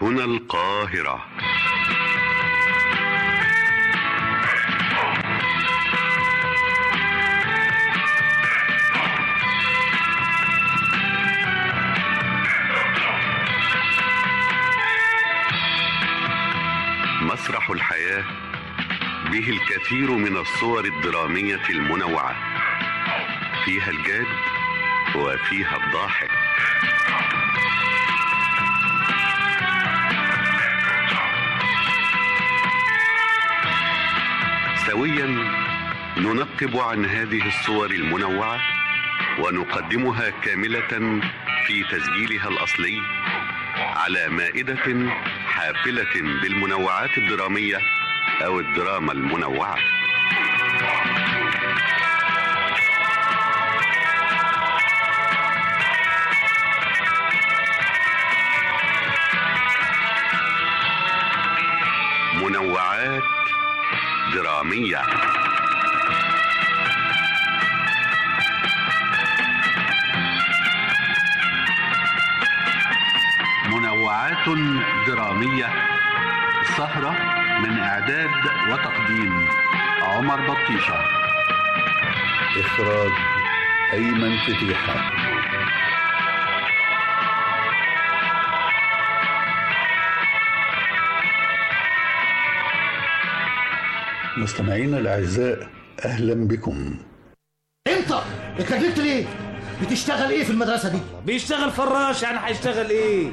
هنا القاهرة مسرح الحياة به الكثير من الصور الدرامية المنوعة فيها الجاد وفيها الضاحك سويا ننقب عن هذه الصور المنوعة ونقدمها كاملة في تسجيلها الأصلي على مائدة حافلة بالمنوعات الدرامية أو الدراما المنوعة منوعات درامية منوعات درامية سهرة من إعداد وتقديم عمر بطيشة إخراج أيمن فتيحة مستمعينا الأعزاء أهلا بكم انت اتكلمت ليه بتشتغل ايه في المدرسه دي بيشتغل فراش يعني هيشتغل ايه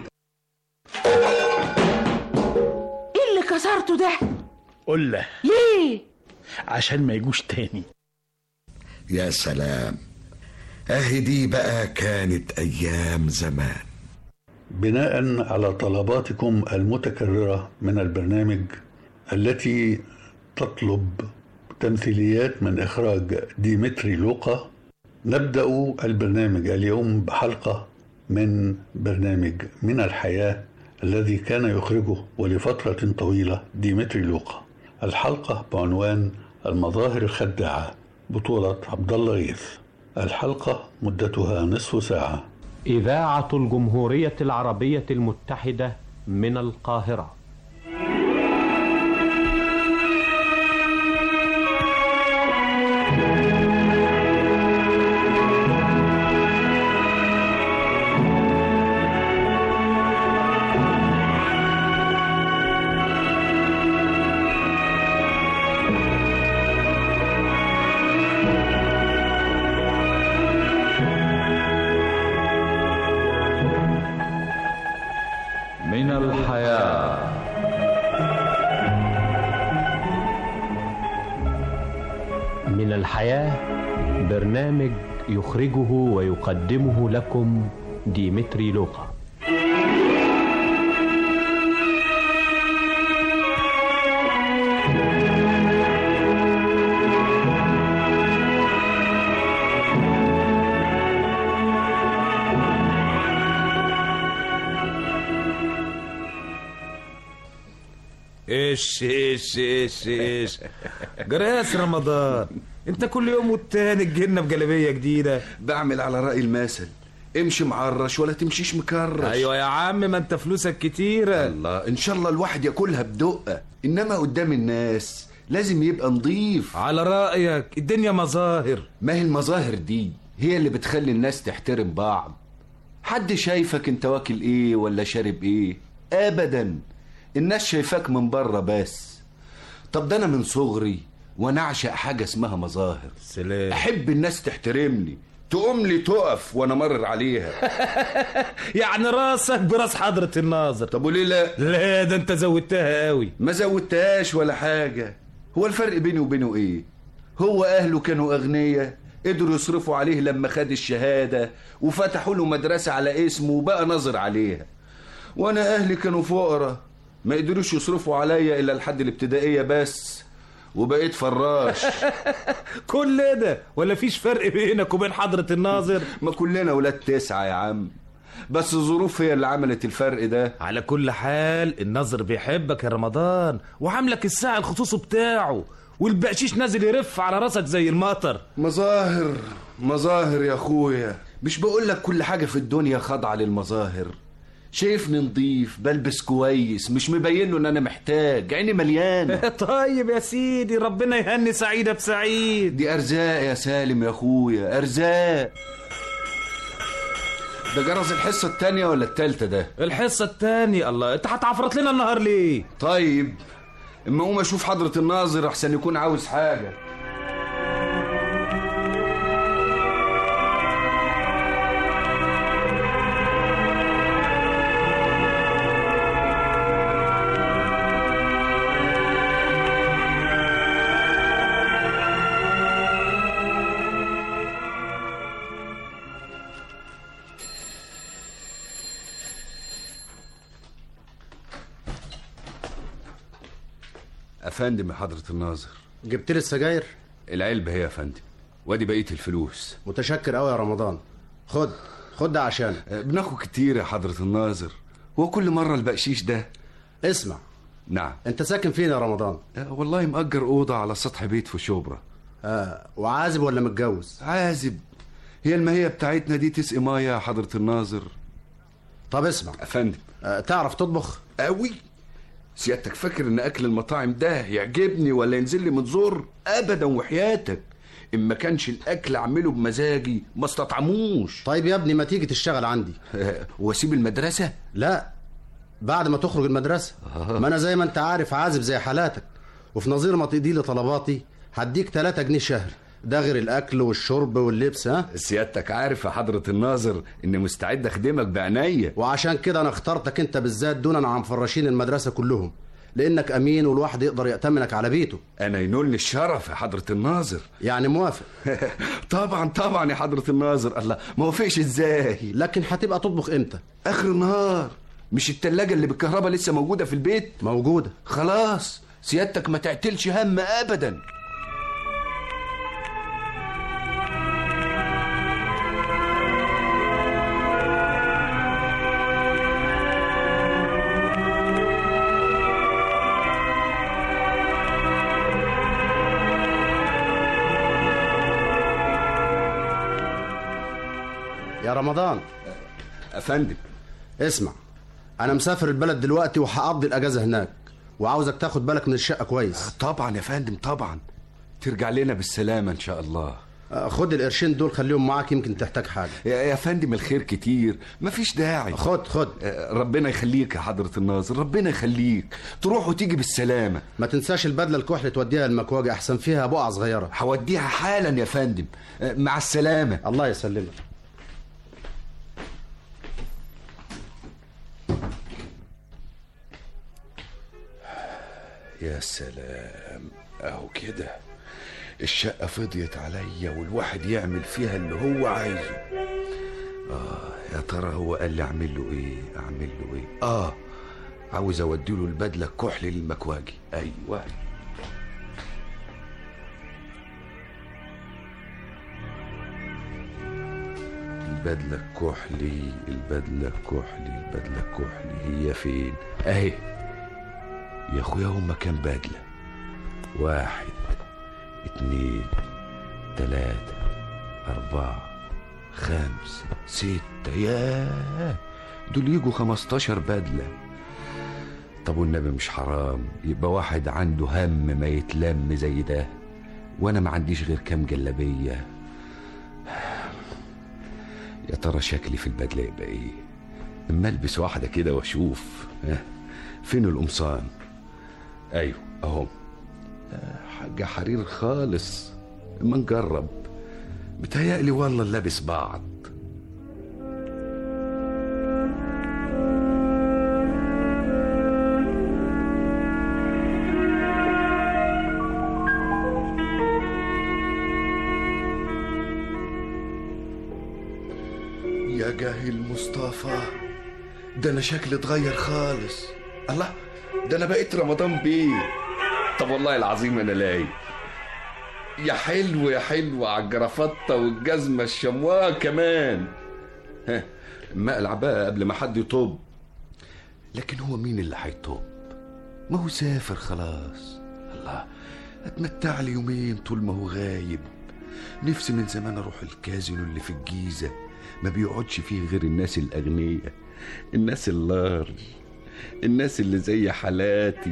ايه اللي كسرته ده قلة ليه عشان ما يجوش تاني يا سلام اهي دي بقى كانت ايام زمان بناء على طلباتكم المتكررة من البرنامج التي تطلب تمثيليات من إخراج ديمتري لوقا نبدأ البرنامج اليوم بحلقة من برنامج من الحياة الذي كان يخرجه ولفترة طويلة ديمتري لوقا الحلقة بعنوان المظاهر الخداعة بطولة عبد الله غيث الحلقة مدتها نصف ساعة إذاعة الجمهورية العربية المتحدة من القاهرة من الحياة من الحياة برنامج يخرجه ويقدمه لكم ديمتري لوقا ايش ايش ايش ايش جراس رمضان انت كل يوم والتاني تجينا بجلابيه جديده بعمل على رأي المثل امشي معرش ولا تمشيش مكرش ايوه يا عم ما انت فلوسك كتيره الله ان شاء الله الواحد ياكلها بدقة انما قدام الناس لازم يبقى نظيف على رايك الدنيا مظاهر ما هي المظاهر دي هي اللي بتخلي الناس تحترم بعض حد شايفك انت واكل ايه ولا شارب ايه ابدا الناس شايفاك من بره بس طب ده انا من صغري وانا اعشق حاجه اسمها مظاهر سلام احب الناس تحترمني تقوم لي تقف وانا مرر عليها يعني راسك براس حضرة الناظر طب وليه لا لا ده انت زودتها قوي ما زودتهاش ولا حاجه هو الفرق بيني وبينه ايه هو اهله كانوا اغنياء قدروا يصرفوا عليه لما خد الشهاده وفتحوا له مدرسه على اسمه وبقى ناظر عليها وانا اهلي كانوا فقراء ما قدروش يصرفوا عليا الا لحد الابتدائيه بس وبقيت فراش كل ده ولا فيش فرق بينك وبين حضرة الناظر ما كلنا ولاد تسعة يا عم بس الظروف هي اللي عملت الفرق ده على كل حال الناظر بيحبك يا رمضان وعاملك الساعة الخصوصي بتاعه والبقشيش نازل يرف على راسك زي المطر مظاهر مظاهر يا اخويا مش بقول لك كل حاجة في الدنيا خاضعة للمظاهر شايفني نضيف بلبس كويس مش مبين له ان انا محتاج عيني مليانه طيب يا سيدي ربنا يهني سعيدة بسعيد دي ارزاق يا سالم يا اخويا ارزاق ده جرس الحصه التانية ولا التالتة ده الحصة التانية الله انت هتعفرت لنا النهار ليه طيب اما اقوم اشوف حضره الناظر احسن يكون عاوز حاجه افندم يا حضره الناظر جبت لي السجاير العلبه هي يا فندم وادي بقيه الفلوس متشكر قوي يا رمضان خد خد ده عشانك بناخد كتير يا حضره الناظر هو كل مره البقشيش ده اسمع نعم انت ساكن فين يا رمضان آه، والله مأجر أوضة على سطح بيت في شبرا آه وعازب ولا متجوز عازب هي الماهية بتاعتنا دي تسقي مية يا حضرة الناظر طب اسمع أفندم آه تعرف تطبخ قوي سيادتك فاكر ان اكل المطاعم ده يعجبني ولا ينزل لي من زور ابدا وحياتك ان ما كانش الاكل اعمله بمزاجي ما استطعموش طيب يا ابني ما تيجي تشتغل عندي واسيب المدرسه لا بعد ما تخرج المدرسه ما انا زي ما انت عارف عازب زي حالاتك وفي نظير ما تقضي لي طلباتي هديك 3 جنيه شهر ده غير الاكل والشرب واللبس ها سيادتك عارف يا حضرة الناظر اني مستعد اخدمك بعناية وعشان كده انا اخترتك انت بالذات دونا عن فراشين المدرسه كلهم لانك امين والواحد يقدر يأتمنك على بيته انا ينولني الشرف يا حضرة الناظر يعني موافق طبعا طبعا يا حضرة الناظر الله ما وافقش ازاي لكن هتبقى تطبخ امتى اخر النهار مش التلاجة اللي بالكهرباء لسه موجودة في البيت موجوده خلاص سيادتك ما تعتلش هم ابدا يا رمضان افندم اسمع انا مسافر البلد دلوقتي وهقضي الاجازه هناك وعاوزك تاخد بالك من الشقه كويس طبعا يا فندم طبعا ترجع لنا بالسلامة ان شاء الله آه، خد القرشين دول خليهم معاك يمكن تحتاج حاجه يا يا فندم الخير كتير مفيش داعي خد خد آه، ربنا يخليك يا حضرة الناظر ربنا يخليك تروح وتيجي بالسلامة ما تنساش البدله الكحل توديها المكواجي احسن فيها بقعه صغيره هوديها حالا يا فندم آه، مع السلامة الله يسلمك يا سلام اهو كده الشقة فضيت عليا والواحد يعمل فيها اللي هو عايزه اه يا ترى هو قال لي اعمل له ايه اعمل له ايه اه عاوز اودي له البدلة الكحل للمكواجي ايوه البدلة الكحلي البدلة الكحلي البدلة الكحلي هي فين اهي يا اخويا هما كام بدلة واحد اتنين تلاتة أربعة خمسة ستة ياه دول يجوا خمستاشر بدلة طب والنبي مش حرام يبقى واحد عنده هم ما يتلم زي ده وانا ما عنديش غير كام جلابية يا ترى شكلي في البدلة يبقى ايه اما البس واحدة كده واشوف ها، فين القمصان ايوه اهو آه، حاجة حرير خالص اما نجرب متهيألي والله لابس بعض يا جاهل مصطفى ده انا شكلي اتغير خالص الله ده انا بقيت رمضان بيه طب والله العظيم انا لايق يا حلو يا حلو على الجرافطة والجزمة الشمواء كمان ها ما العب بقى قبل ما حد يطب لكن هو مين اللي هيطب ما هو سافر خلاص الله اتمتع لي يومين طول ما هو غايب نفسي من زمان اروح الكازينو اللي في الجيزة ما بيقعدش فيه غير الناس الأغنياء الناس اللارج الناس اللي زي حالاتي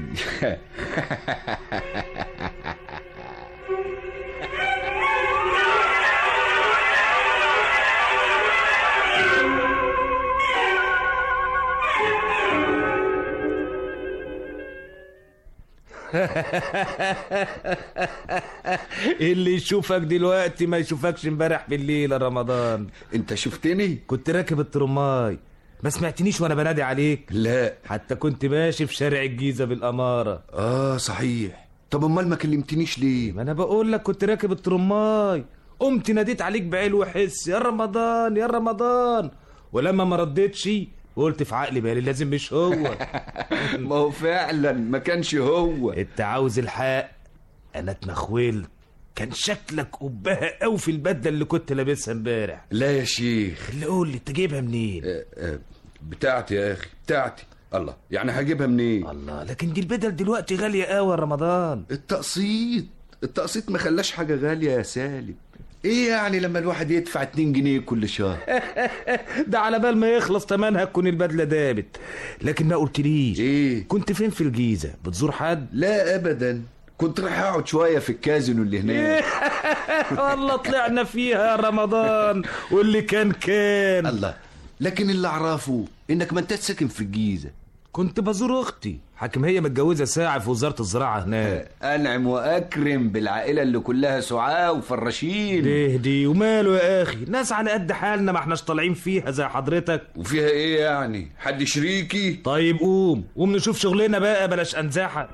اللي يشوفك دلوقتي ما يشوفكش امبارح بالليل يا رمضان انت شفتني كنت راكب الترماي ما سمعتنيش وانا بنادي عليك لا حتى كنت ماشي في شارع الجيزه بالاماره اه صحيح طب امال ما كلمتنيش ليه ما انا بقول لك كنت راكب الترماي قمت ناديت عليك بعلو حس يا رمضان يا رمضان ولما ما ردتش قلت في عقلي بالي لازم مش هو ما هو فعلا ما كانش هو انت عاوز الحق انا اتنخولت كان شكلك قبها قوي في البدله اللي كنت لابسها امبارح لا يا شيخ اللي قول لي انت جايبها منين آه، آه، بتاعتي يا اخي بتاعتي الله يعني هجيبها منين الله لكن دي البدل دلوقتي غاليه قوي يا رمضان التقسيط التقسيط ما خلاش حاجه غاليه يا سالم ايه يعني لما الواحد يدفع 2 جنيه كل شهر ده على بال ما يخلص تمنها تكون البدله دابت لكن ما قلتليش ايه كنت فين في الجيزه بتزور حد لا ابدا كنت رايح اقعد شويه في الكازينو اللي هناك والله طلعنا فيها يا رمضان واللي كان كان الله لكن اللي اعرفه انك ما انت ساكن في الجيزه كنت بزور اختي حاكم هي متجوزه ساعه في وزاره الزراعه هناك انعم واكرم بالعائله اللي كلها سعاة وفراشين ليه دي وماله يا اخي ناس على قد حالنا ما احناش طالعين فيها زي حضرتك وفيها ايه يعني حد شريكي طيب قوم قوم نشوف شغلنا بقى بلاش انزاحه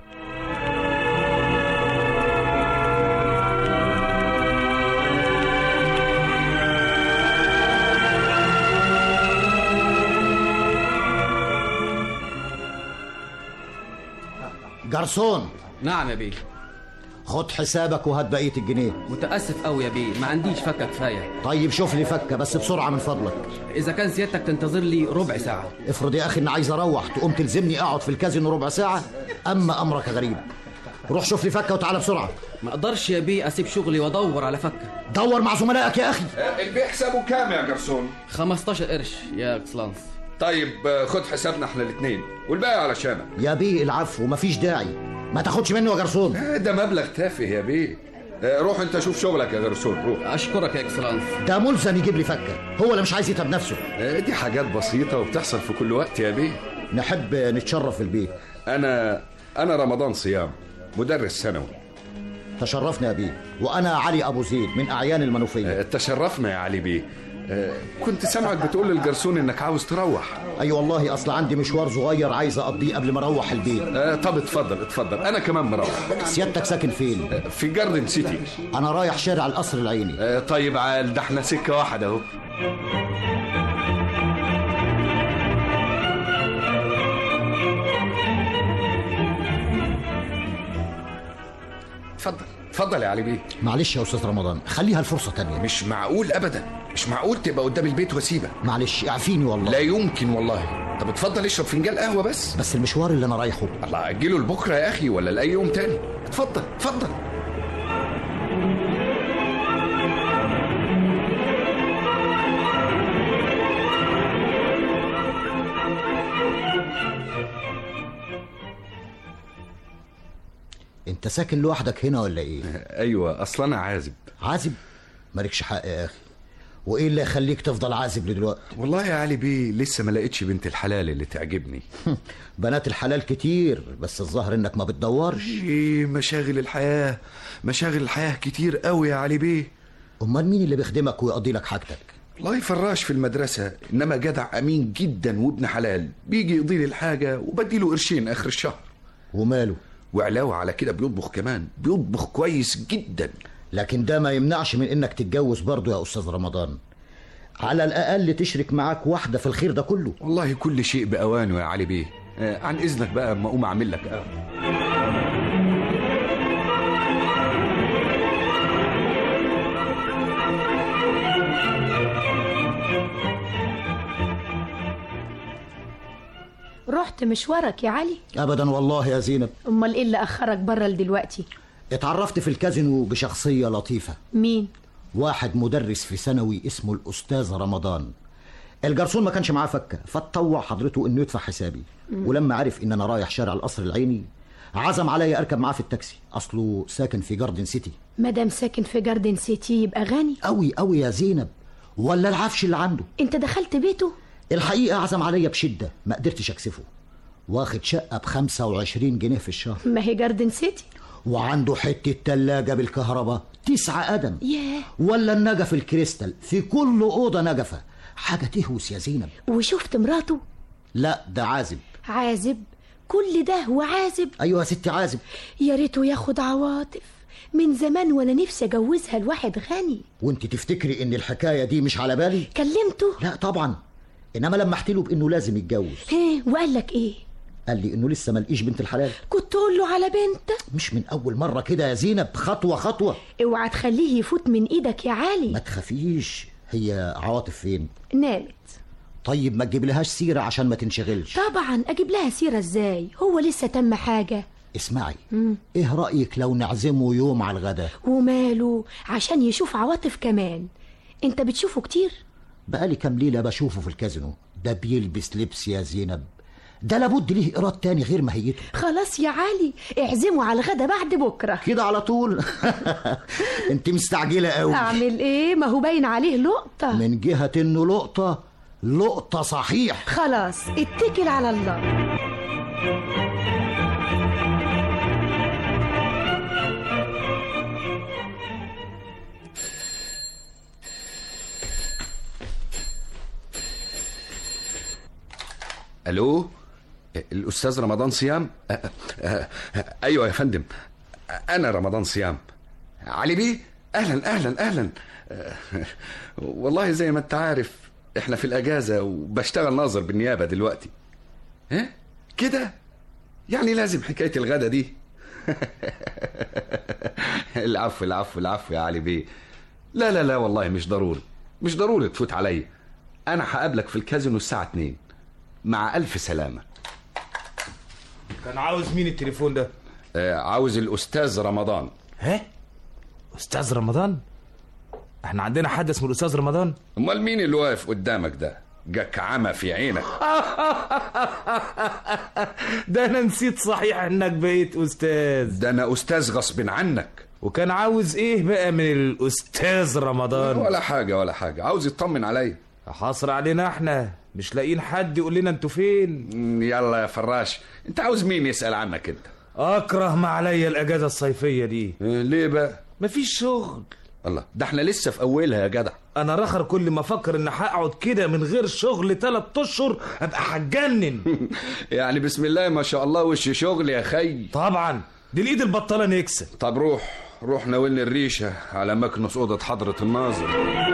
جرسون نعم يا بيه خد حسابك وهات بقيه الجنيه متاسف قوي يا بيه ما عنديش فكه كفايه طيب شوف لي فكه بس بسرعه من فضلك اذا كان سيادتك تنتظر لي ربع ساعه افرض يا اخي اني عايز اروح تقوم تلزمني اقعد في الكازينو ربع ساعه اما امرك غريب روح شوف لي فكه وتعالى بسرعه ما اقدرش يا بيه اسيب شغلي وادور على فكه دور مع زملائك يا اخي البيع حسابه كام يا جرسون 15 قرش يا اكسلانس طيب آه، خد حسابنا احنا الاثنين والباقي على شامك يا بيه العفو مفيش داعي ما تاخدش منه يا جرسون آه، ده مبلغ تافه يا بيه آه، روح انت شوف شغلك يا جرسون روح اشكرك يا اكسلانس ده ملزم يجيب لي فكه هو اللي مش عايز يتعب نفسه آه، دي حاجات بسيطة وبتحصل في كل وقت يا بيه نحب نتشرف في البيت أنا أنا رمضان صيام مدرس ثانوي تشرفنا يا بيه وانا علي ابو زيد من اعيان المنوفيه آه، تشرفنا يا علي بيه آه، كنت سامعك بتقول للجرسون انك عاوز تروح اي أيوة والله اصل عندي مشوار صغير عايز اقضيه قبل ما اروح البيت آه، طب اتفضل اتفضل انا كمان مروح سيادتك ساكن فين آه، في جاردن سيتي انا رايح شارع القصر العيني آه، طيب عال ده احنا سكة واحدة اهو اتفضل اتفضل يا علي بيه معلش يا استاذ رمضان خليها الفرصه تانية مش معقول ابدا مش معقول تبقى قدام البيت واسيبك معلش اعفيني والله لا يمكن والله طب اتفضل اشرب فنجان قهوه بس بس المشوار اللي انا رايحه الله اجله لبكره يا اخي ولا لاي يوم تاني اتفضل اتفضل انت ساكن لوحدك هنا ولا ايه ايوه اصلا انا عازب عازب مالكش حق يا اخي وايه اللي يخليك تفضل عازب لدلوقتي والله يا علي بيه لسه ما لقيتش بنت الحلال اللي تعجبني بنات الحلال كتير بس الظاهر انك ما بتدورش ايه مشاغل الحياه مشاغل الحياه كتير قوي يا علي بيه امال مين اللي بيخدمك ويقضي لك حاجتك والله فراش في المدرسة إنما جدع أمين جدا وابن حلال بيجي يقضي لي الحاجة وبديله قرشين آخر الشهر وماله وعلاوة على كده بيطبخ كمان بيطبخ كويس جدا لكن ده ما يمنعش من انك تتجوز برضه يا استاذ رمضان على الاقل تشرك معاك واحده في الخير ده كله والله كل شيء بأوانه يا علي بيه آه، عن إذنك بقى أما أقوم أعمل لك قهوة رحت مشوارك يا علي ابدا والله يا زينب امال ايه اللي اخرك بره لدلوقتي اتعرفت في الكازينو بشخصيه لطيفه مين واحد مدرس في ثانوي اسمه الاستاذ رمضان الجرسون ما كانش معاه فكه فاتطوع حضرته انه يدفع حسابي مم. ولما عرف ان انا رايح شارع القصر العيني عزم عليا اركب معاه في التاكسي اصله ساكن في جاردن سيتي مادام ساكن في جاردن سيتي يبقى غني قوي قوي يا زينب ولا العفش اللي عنده انت دخلت بيته الحقيقه عزم عليا بشده ما قدرتش اكسفه واخد شقه ب 25 جنيه في الشهر ما هي جاردن سيتي وعنده حته تلاجه بالكهرباء تسعة قدم ياه ولا النجف الكريستال في كل اوضه نجفه حاجه تهوس يا زينب وشفت مراته لا ده عازب عازب كل ده هو عازب ايوه يا ستي عازب يا ريته ياخد عواطف من زمان وانا نفسي اجوزها لواحد غني وانت تفتكري ان الحكايه دي مش على بالي كلمته لا طبعا انما لما احكي له بانه لازم يتجوز ايه وقال لك ايه قال لي انه لسه ملقيش بنت الحلال كنت تقول له على بنت مش من اول مره كده يا زينب خطوه خطوه اوعى تخليه يفوت من ايدك يا علي ما تخافيش هي عواطف فين نامت طيب ما تجيب لهاش سيره عشان ما تنشغلش طبعا اجيب لها سيره ازاي هو لسه تم حاجه اسمعي مم. ايه رايك لو نعزمه يوم على الغدا وماله عشان يشوف عواطف كمان انت بتشوفه كتير بقالي كام ليله بشوفه في الكازينو ده بيلبس لبس يا زينب ده لابد ليه ايراد تاني غير ماهيته خلاص يا علي اعزمه على الغدا بعد بكره كده على طول انت مستعجله قوي اعمل ايه ما هو باين عليه لقطه من جهه انه لقطه لقطه صحيح خلاص اتكل على الله الو الاستاذ رمضان صيام أ- أ- أ- ايوه يا فندم انا رمضان صيام علي بيه اهلا اهلا اهلا والله زي ما انت عارف احنا في الاجازه وبشتغل ناظر بالنيابه دلوقتي ها كده يعني لازم حكايه الغدا دي العفو العفو العفو يا علي بيه لا لا لا والله مش ضروري مش ضروري تفوت عليا انا هقابلك في الكازينو الساعه 2 مع الف سلامه كان عاوز مين التليفون ده آه عاوز الاستاذ رمضان ها استاذ رمضان احنا عندنا حد اسمه الاستاذ رمضان امال مين اللي واقف قدامك ده جاك عمى في عينك ده انا نسيت صحيح انك بقيت استاذ ده انا استاذ غصب عنك وكان عاوز ايه بقى من الاستاذ رمضان ولا حاجه ولا حاجه عاوز يطمن عليا حاصر علينا احنا مش لاقيين حد يقول لنا انتوا فين يلا يا فراش انت عاوز مين يسال عنك انت اكره ما عليا الاجازه الصيفيه دي ليه بقى مفيش شغل الله ده احنا لسه في اولها يا جدع انا رخر كل ما افكر ان هقعد كده من غير شغل تلات اشهر ابقى هتجنن يعني بسم الله ما شاء الله وش شغل يا خي طبعا دي الايد البطاله نكسب طب روح روح ناولني الريشه على مكنس اوضه حضره الناظر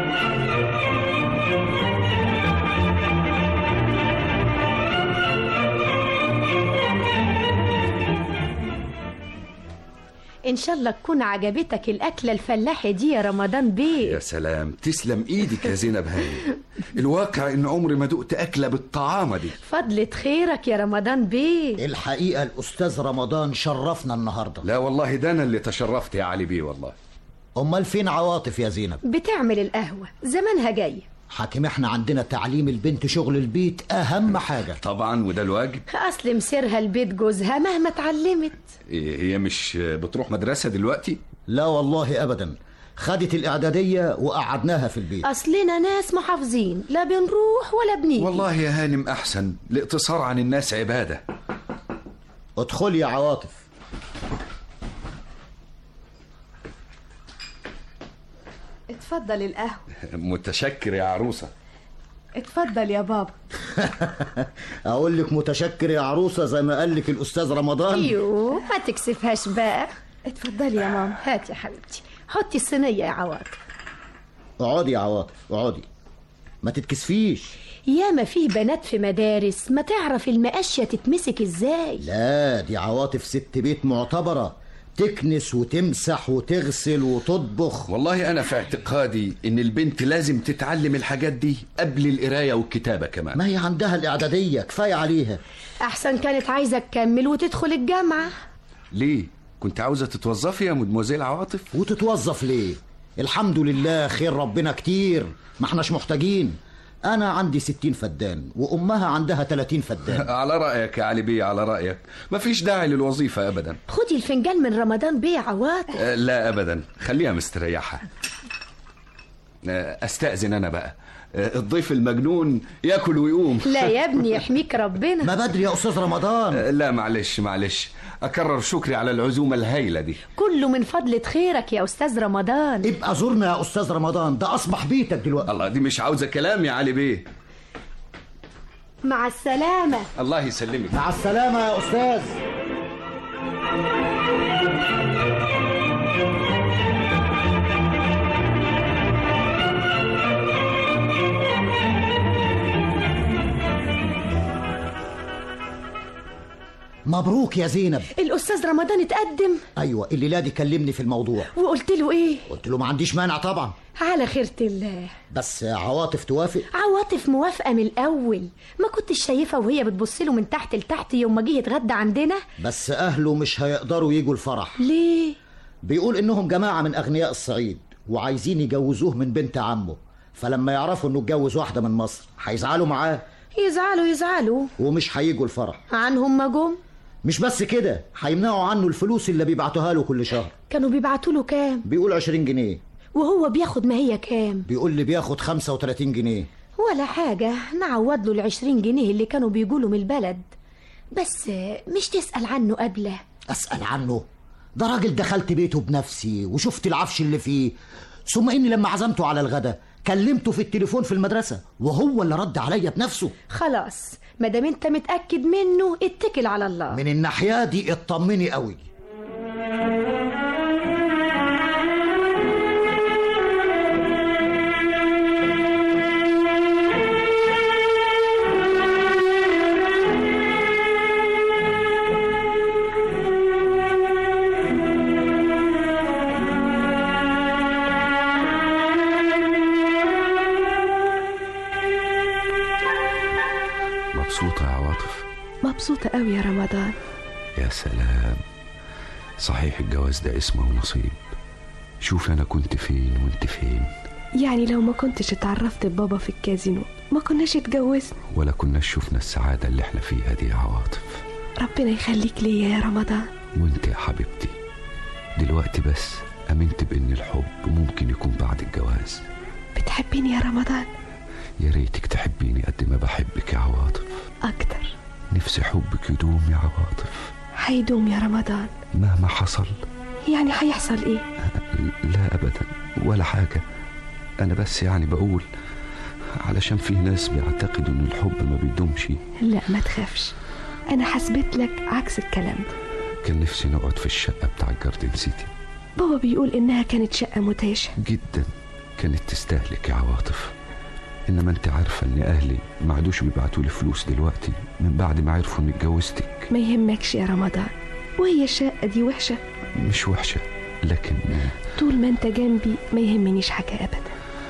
ان شاء الله تكون عجبتك الاكله الفلاحي دي يا رمضان بيه يا سلام تسلم ايدك يا زينب هاني الواقع ان عمري ما دقت اكله بالطعامه دي فضلة خيرك يا رمضان بيه الحقيقه الاستاذ رمضان شرفنا النهارده لا والله ده انا اللي تشرفت يا علي بيه والله امال فين عواطف يا زينب بتعمل القهوه زمانها جايه حاكم احنا عندنا تعليم البنت شغل البيت اهم حاجه طبعا وده الواجب اصل مسيرها البيت جوزها مهما اتعلمت إيه هي مش بتروح مدرسه دلوقتي لا والله ابدا خدت الاعداديه وقعدناها في البيت اصلنا ناس محافظين لا بنروح ولا بنيجي والله يا هانم احسن الاقتصار عن الناس عباده ادخلي يا عواطف اتفضل القهوة متشكر يا عروسه اتفضل يا بابا اقول لك متشكر يا عروسه زي ما قال لك الاستاذ رمضان يو ما تكسفهاش بقى اتفضلي يا ماما هات يا حبيبتي حطي الصينيه يا عواطف اقعدي يا عواطف اقعدي ما تتكسفيش ياما في بنات في مدارس ما تعرف المقاشيه تتمسك ازاي لا دي عواطف ست بيت معتبره تكنس وتمسح وتغسل وتطبخ والله انا في اعتقادي ان البنت لازم تتعلم الحاجات دي قبل القرايه والكتابه كمان ما هي عندها الاعداديه كفايه عليها احسن كانت عايزه تكمل وتدخل الجامعه ليه كنت عاوزه تتوظفي يا مدموزيل عواطف وتتوظف ليه الحمد لله خير ربنا كتير ما احناش محتاجين انا عندي ستين فدان وامها عندها تلاتين فدان على رايك يا علي بيه على رايك مفيش داعي للوظيفه ابدا خدي الفنجان من رمضان بيه عواطف آه، لا ابدا خليها مستريحه آه، استاذن انا بقى آه، الضيف المجنون ياكل ويقوم لا يا ابني يحميك ربنا ما بدري يا استاذ رمضان آه، لا معلش معلش اكرر شكري على العزومه الهايله دي كله من فضلة خيرك يا أستاذ رمضان ابقى زورنا يا استاذ رمضان ده اصبح بيتك دلوقتي الله دي مش عاوزه كلام يا علي بيه مع السلامة الله يسلمك مع السلامه يا استاذ مبروك يا زينب الأستاذ رمضان اتقدم ايوه الليله دي كلمني في الموضوع وقلت له إيه قلت له ما عنديش مانع طبعا على خيرة الله بس عواطف توافق عواطف موافقة من الأول ما كنتش شايفة وهي بتبص له من تحت لتحت يوم ما جه يتغدى عندنا بس اهله مش هيقدروا يجوا الفرح ليه بيقول انهم جماعه من اغنياء الصعيد وعايزين يجوزوه من بنت عمه فلما يعرفوا انه اتجوز واحده من مصر هيزعلوا معاه يزعلوا يزعلوا ومش هيجوا الفرح عنهم ما جم مش بس كده هيمنعوا عنه الفلوس اللي بيبعتوها له كل شهر كانوا بيبعتوا له كام بيقول 20 جنيه وهو بياخد ما هي كام بيقول لي بياخد 35 جنيه ولا حاجة نعوض له العشرين جنيه اللي كانوا بيجوله من البلد بس مش تسأل عنه قبله اسال عنه ده راجل دخلت بيته بنفسي وشفت العفش اللي فيه ثم اني لما عزمته على الغدا كلمته في التليفون في المدرسه وهو اللي رد عليا بنفسه خلاص مادام انت متأكد منه اتكل على الله من الناحيه دي اطمني قوي مبسوطه يا عواطف مبسوطة قوي يا رمضان يا سلام صحيح الجواز ده اسمه ونصيب شوف انا كنت فين وانت فين يعني لو ما كنتش اتعرفت ببابا في الكازينو ما كناش اتجوزنا ولا كنا شفنا السعادة اللي احنا فيها دي يا عواطف ربنا يخليك ليا يا رمضان وانت يا حبيبتي دلوقتي بس امنت بان الحب ممكن يكون بعد الجواز بتحبيني يا رمضان يا ريتك تحبيني قد ما بحبك يا عواطف أكتر نفسي حبك يدوم يا عواطف هيدوم يا رمضان مهما حصل يعني هيحصل ايه لا ابدا ولا حاجة انا بس يعني بقول علشان في ناس بيعتقدوا ان الحب ما بيدومش لا ما تخافش انا هثبت لك عكس الكلام ده كان نفسي نقعد في الشقة بتاع الجاردن سيتي بابا بيقول انها كانت شقة متعشة جدا كانت تستهلك يا عواطف انما انت عارفة ان اهلي ما عادوش بيبعتوا لي فلوس دلوقتي من بعد ما عرفوا اني اتجوزتك ما يهمكش يا رمضان وهي الشقة دي وحشة مش وحشة لكن طول ما انت جنبي ما يهمنيش حاجة ابدا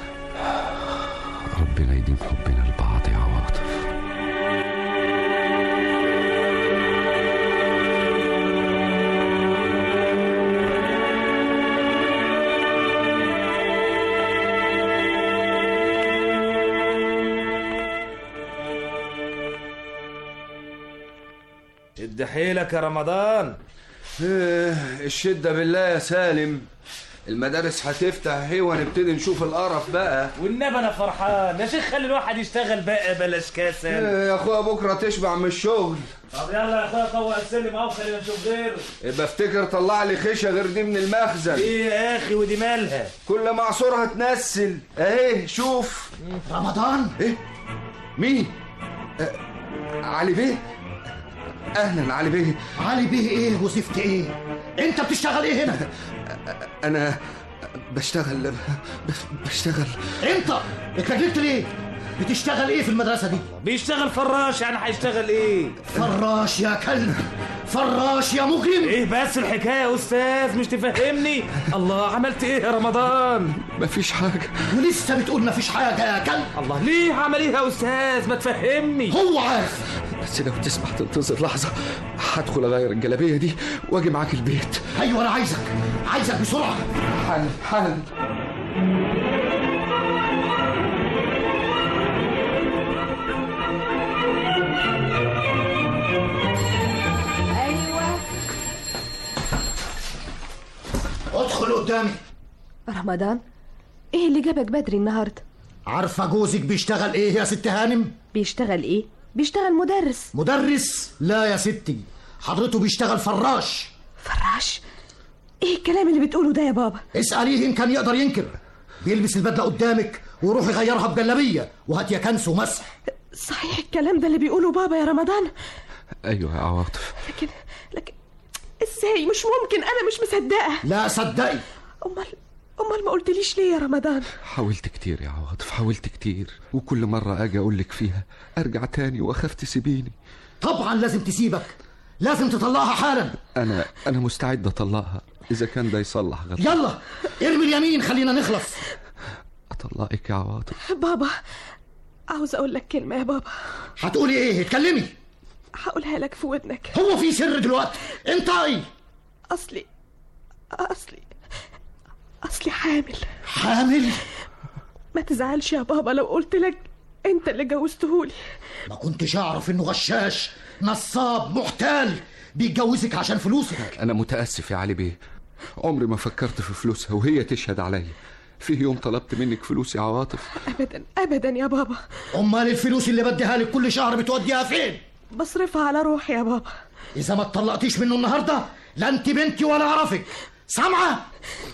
ربنا يديم حبنا لبعض يا عواطف شد حيلك يا رمضان الشدة بالله يا سالم المدارس هتفتح اهي وهنبتدي نشوف القرف بقى والنبي انا فرحان يا شيخ خلي الواحد يشتغل بقى بلاش كسل يا اخويا بكره تشبع من الشغل طب يلا يا اخويا طوق السلم او خلينا نشوف غيره يبقى افتكر طلع لي خيشه غير دي من المخزن ايه يا اخي ودي مالها كل ما اعصرها تنسل اهي شوف رمضان ايه مين آه علي بيه اهلا علي بيه علي بيه ايه وزفت ايه انت بتشتغل ايه هنا انا بشتغل بشتغل انت اتلجلت ليه بتشتغل ايه في المدرسه دي بيشتغل فراش يعني هيشتغل ايه فراش يا كلب فراش يا مجرم ايه بس الحكايه يا استاذ مش تفهمني الله عملت ايه يا رمضان مفيش حاجه ولسه بتقول مفيش حاجه يا كلب الله ليه عمل ايه يا استاذ ما تفهمني هو عارف بس لو تسمح تنتظر لحظه هدخل اغير الجلابيه دي واجي معاك البيت ايوه انا عايزك عايزك بسرعه حل حل قدامي رمضان ايه اللي جابك بدري النهارده عارفه جوزك بيشتغل ايه يا ست هانم بيشتغل ايه بيشتغل مدرس مدرس لا يا ستي حضرته بيشتغل فراش فراش ايه الكلام اللي بتقوله ده يا بابا اساليه ان كان يقدر ينكر بيلبس البدله قدامك ويروح يغيرها بجلابيه وهات يا كنس ومسح صحيح الكلام ده اللي بيقوله بابا يا رمضان ايوه يا عواطف لكن لكن ازاي مش ممكن انا مش مصدقه لا صدقي امال امال ما قلتليش ليه يا رمضان حاولت كتير يا عواطف حاولت كتير وكل مرة أجي أقول لك فيها أرجع تاني وأخاف تسيبيني طبعا لازم تسيبك لازم تطلقها حالا أنا أنا مستعد أطلقها إذا كان ده يصلح غلط يلا ارمي اليمين خلينا نخلص أطلقك يا عواطف بابا عاوز اقول لك كلمه يا بابا هتقولي ايه اتكلمي هقولها لك في ودنك هو في سر دلوقتي انطقي اصلي اصلي اصلي حامل حامل ما تزعلش يا بابا لو قلت لك انت اللي جوزتهولي ما كنتش اعرف انه غشاش نصاب محتال بيتجوزك عشان فلوسك أنا متأسف يا علي بيه عمري ما فكرت في فلوسها وهي تشهد عليا فيه يوم طلبت منك فلوس يا عواطف ابدا ابدا يا بابا امال الفلوس اللي بديها لك كل شهر بتوديها فين بصرفها على روحي يا بابا اذا ما اتطلقتيش منه النهارده لا انت بنتي ولا اعرفك سامعه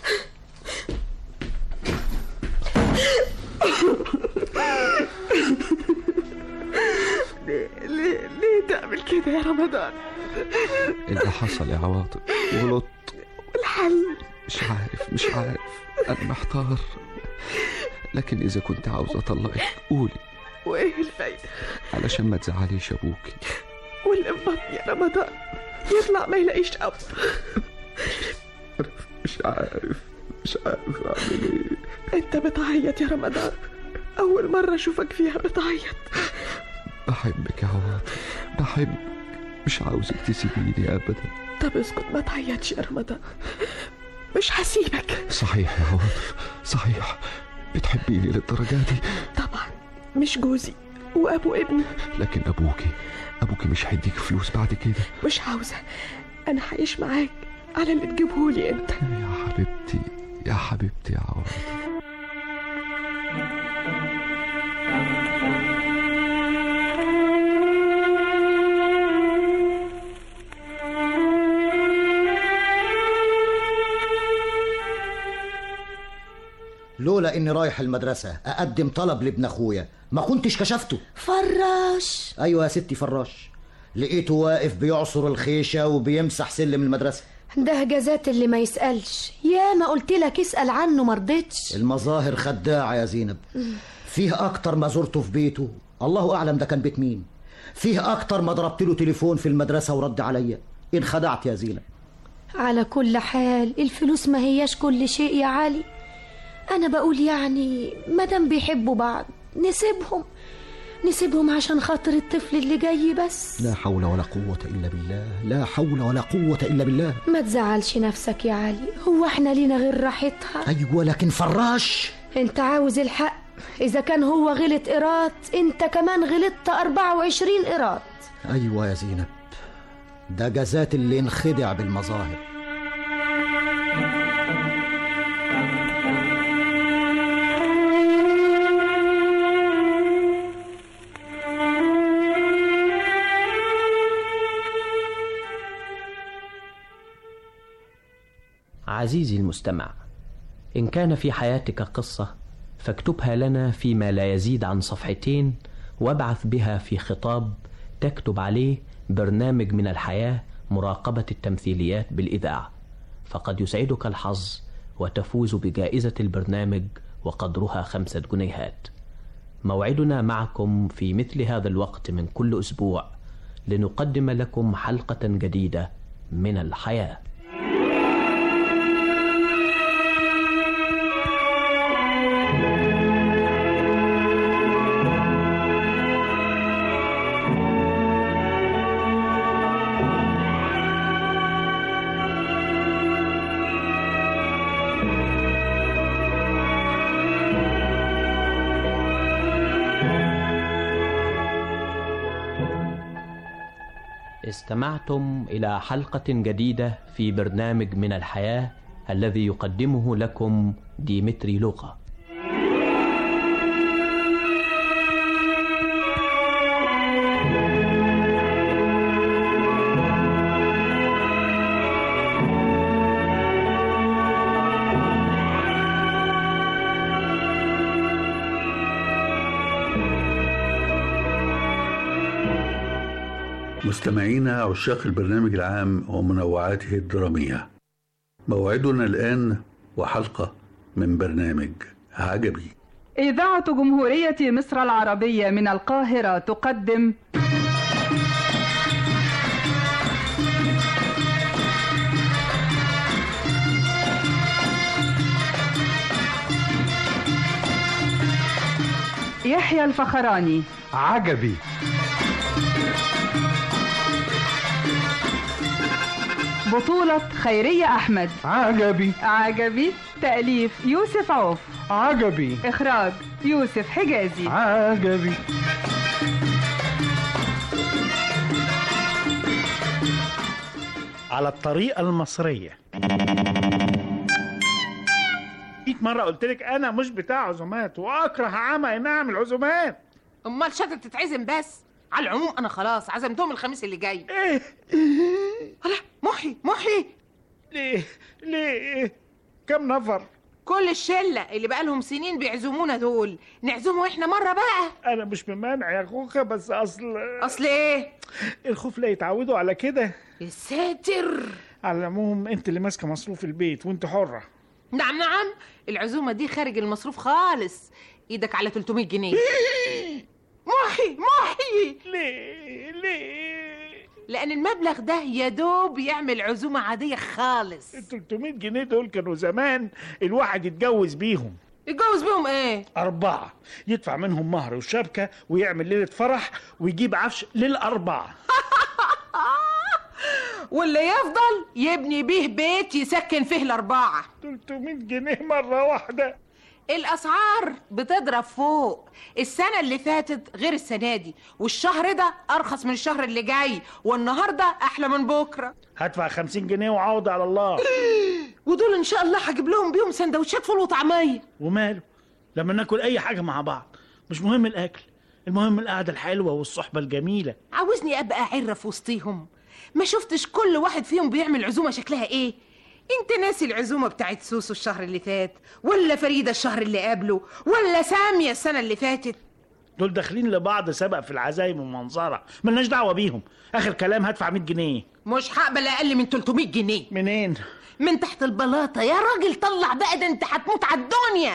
ليه ليه ليه تعمل كده يا رمضان اللي حصل يا عواطف غلط الحل مش عارف مش عارف أنا محتار لكن إذا كنت عاوز أطلقك قولي وايه الفايده علشان ما تزعليش أبوكي واللي في بطني يا رمضان يطلع ما يلاقيش اب مش عارف مش عارف أعمل إيه انت بتعيط يا رمضان اول مره اشوفك فيها بتعيط بحبك يا عواطف بحبك مش عاوزك تسيبيني أبدا طب اسكت ما تعيطش يا رمضان مش هسيبك صحيح يا عواطف صحيح بتحبيني للدرجة دي طبعا مش جوزي وابو ابني لكن أبوكي أبوكي مش هيديك فلوس بعد كده مش عاوزه انا هعيش معاك على اللي تجيبهولي انت يا حبيبتي يا حبيبتي يا عواطف لولا اني رايح المدرسه اقدم طلب لابن اخويا ما كنتش كشفته فراش ايوه يا ستي فراش لقيته واقف بيعصر الخيشه وبيمسح سلم المدرسه ده جزات اللي ما يسألش يا ما قلت لك اسأل عنه مرضتش المظاهر خداعه يا زينب فيه اكتر ما زرته في بيته الله اعلم ده كان بيت مين فيه اكتر ما ضربت له تليفون في المدرسه ورد عليا انخدعت يا زينب على كل حال الفلوس ما هياش كل شيء يا علي انا بقول يعني مادام بيحبوا بعض نسيبهم نسيبهم عشان خاطر الطفل اللي جاي بس لا حول ولا قوه الا بالله لا حول ولا قوه الا بالله ما تزعلش نفسك يا علي هو احنا لينا غير راحتها ايوه لكن فراش انت عاوز الحق اذا كان هو غلط قراط انت كمان غلطت 24 قراط ايوه يا زينب ده جزات اللي انخدع بالمظاهر عزيزي المستمع إن كان في حياتك قصة فاكتبها لنا فيما لا يزيد عن صفحتين وابعث بها في خطاب تكتب عليه برنامج من الحياة مراقبة التمثيليات بالإذاعة فقد يسعدك الحظ وتفوز بجائزة البرنامج وقدرها خمسة جنيهات موعدنا معكم في مثل هذا الوقت من كل أسبوع لنقدم لكم حلقة جديدة من الحياه استمعتم إلى حلقة جديدة في برنامج من الحياة الذي يقدمه لكم ديمتري لوقا مستمعينا عشاق البرنامج العام ومنوعاته الدرامية موعدنا الآن وحلقة من برنامج عجبي إذاعة جمهورية مصر العربية من القاهرة تقدم يحيى الفخراني عجبي بطولة خيرية أحمد عجبي عجبي تأليف يوسف عوف عجبي إخراج يوسف حجازي عجبي على الطريقة المصرية 100 مرة قلت لك أنا مش بتاع عزومات وأكره عمى إن أعمل عزومات امال شاطر تتعزم بس على العموم انا خلاص عزمتهم الخميس اللي جاي ايه لا محي محي ليه ليه كم نفر كل الشله اللي بقالهم سنين بيعزمونا دول نعزمهم احنا مره بقى أنا مش بمانع يا خوخة بس أصل اصل ايه الخوف لا يتعودوا على كده يا ساتر على العموم أنت اللي ماسكة مصروف البيت وأنت حرة نعم نعم العزومه دي خارج المصروف خالص ايدك على 300 جنيه محي محي ليه ليه لان المبلغ ده يا دوب يعمل عزومه عاديه خالص ال 300 جنيه دول كانوا زمان الواحد يتجوز بيهم يتجوز بيهم ايه أربعة يدفع منهم مهر وشبكة ويعمل ليلة فرح ويجيب عفش للأربعة واللي يفضل يبني بيه بيت يسكن فيه الأربعة 300 جنيه مرة واحدة الأسعار بتضرب فوق السنة اللي فاتت غير السنة دي والشهر ده أرخص من الشهر اللي جاي والنهاردة أحلى من بكرة هدفع 50 جنيه وعوض على الله ودول إن شاء الله هجيب لهم بيهم سندوتشات فول وطعمية وماله لما ناكل أي حاجة مع بعض مش مهم الأكل المهم القعدة الحلوة والصحبة الجميلة عاوزني أبقى عرة في وسطيهم ما شفتش كل واحد فيهم بيعمل عزومة شكلها إيه انت ناسي العزومه بتاعت سوسو الشهر اللي فات ولا فريده الشهر اللي قبله ولا ساميه السنه اللي فاتت دول داخلين لبعض سبق في العزايم ومنظرة ملناش دعوة بيهم آخر كلام هدفع 100 جنيه مش هقبل اقل من 300 جنيه منين؟ من تحت البلاطه يا راجل طلع بقى ده انت هتموت على الدنيا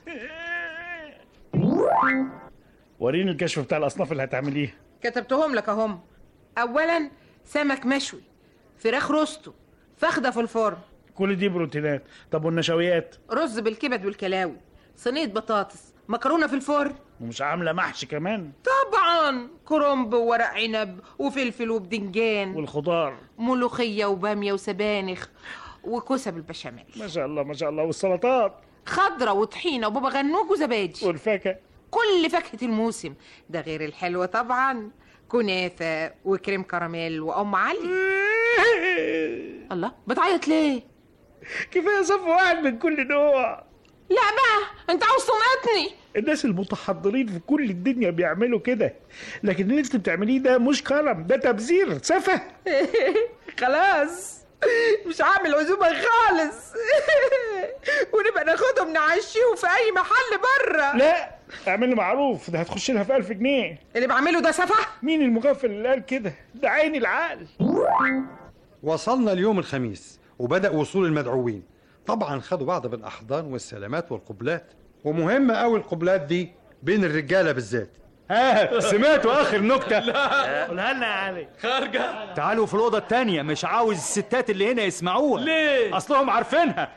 وريني الكشف بتاع الأصناف اللي هتعمليه كتبتهم لك اهم اولا سمك مشوي فراخ روستو فخده في الفرن كل دي بروتينات طب والنشويات رز بالكبد والكلاوي صينيه بطاطس مكرونه في الفرن ومش عاملة محشي كمان طبعا كرنب وورق عنب وفلفل وبدنجان والخضار ملوخيه وباميه وسبانخ وكوسه بالبشاميل ما شاء الله ما شاء الله والسلطات خضره وطحينه وبابا غنوج وزبادي والفاكهة كل فاكهه الموسم ده غير الحلوه طبعا كنافه وكريم كراميل وام علي الله بتعيط ليه كفاية صف واحد من كل نوع لا بقى انت عاوز تنقطني الناس المتحضرين في كل الدنيا بيعملوا كده لكن اللي انت بتعمليه ده مش كرم ده تبذير سفه خلاص مش عامل عزومة خالص ونبقى ناخدهم نعشيهم في أي محل بره لا اعمل لي معروف ده هتخش لها في 1000 جنيه اللي بعمله ده سفه مين المغفل اللي قال كده ده عين العقل وصلنا اليوم الخميس وبدأ وصول المدعوين طبعا خدوا بعض بالأحضان والسلامات والقبلات ومهمة أوي القبلات دي بين الرجالة بالذات ها سمعتوا اخر نكته قولها لنا يا علي خارجه تعالوا في الاوضه التانية مش عاوز الستات اللي هنا يسمعوها ليه اصلهم عارفينها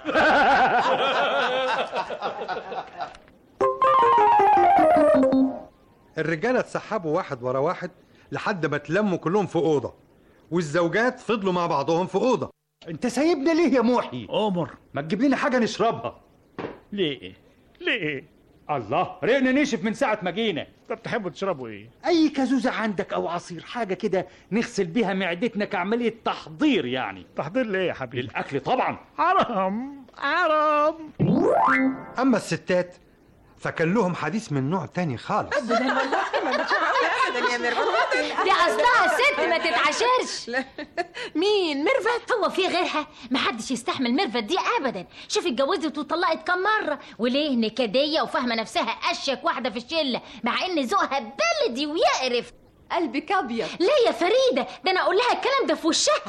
الرجالة اتسحبوا واحد ورا واحد لحد ما اتلموا كلهم في أوضة والزوجات فضلوا مع بعضهم في أوضة انت سايبنا ليه يا محي عمر ما تجيب لنا حاجه نشربها ليه ليه الله رقنا نشف من ساعه ما جينا طب تحبوا تشربوا ايه اي كازوزه عندك او عصير حاجه كده نغسل بيها معدتنا كعمليه تحضير يعني تحضير ليه يا حبيبي للاكل طبعا حرام حرام اما الستات فكان لهم حديث من نوع تاني خالص ابدا والله ابدا يا ميرفت دي اصلها ست ما تتعاشرش مين ميرفت هو في غيرها محدش يستحمل ميرفت دي ابدا شوف اتجوزت وطلقت كم مره وليه نكديه وفاهمه نفسها اشيك واحده في الشله مع ان ذوقها بلدي ويقرف قلبك ابيض ليه يا فريده ده انا اقول لها الكلام ده في وشها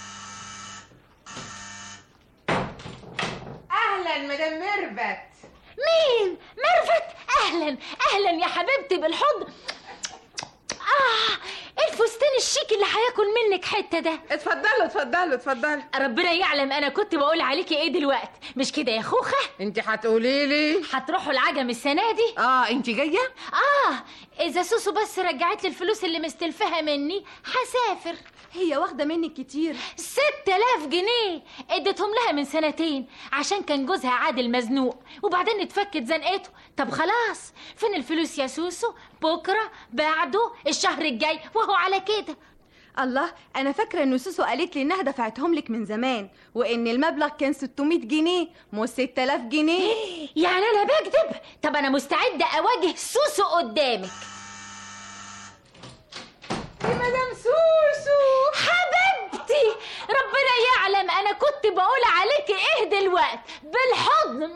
اهلا مدام ميرفت مين ميرفت اهلا اهلا يا حبيبتي بالحضن اه الفستان الشيك اللي هياكل منك حته ده اتفضلوا اتفضلوا اتفضلوا ربنا يعلم انا كنت بقول عليكي ايه دلوقتي مش كده يا خوخه انت هتقولي لي هتروحوا العجم السنه دي اه انت جايه اه اذا سوسو بس رجعت لي الفلوس اللي مستلفها مني هسافر هي واخده منك كتير ست آلاف جنيه اديتهم لها من سنتين عشان كان جوزها عادل مزنوق وبعدين اتفكت زنقته طب خلاص فين الفلوس يا سوسو بكره بعده الشهر الجاي وهو على كده الله انا فاكره ان سوسو قالت لي انها دفعتهم لك من زمان وان المبلغ كان 600 جنيه مش 6000 جنيه يعني انا بكذب طب انا مستعده اواجه سوسو قدامك يا مدام سوسو حبيبتي ربنا يعلم انا كنت بقول عليكي ايه دلوقتي بالحضن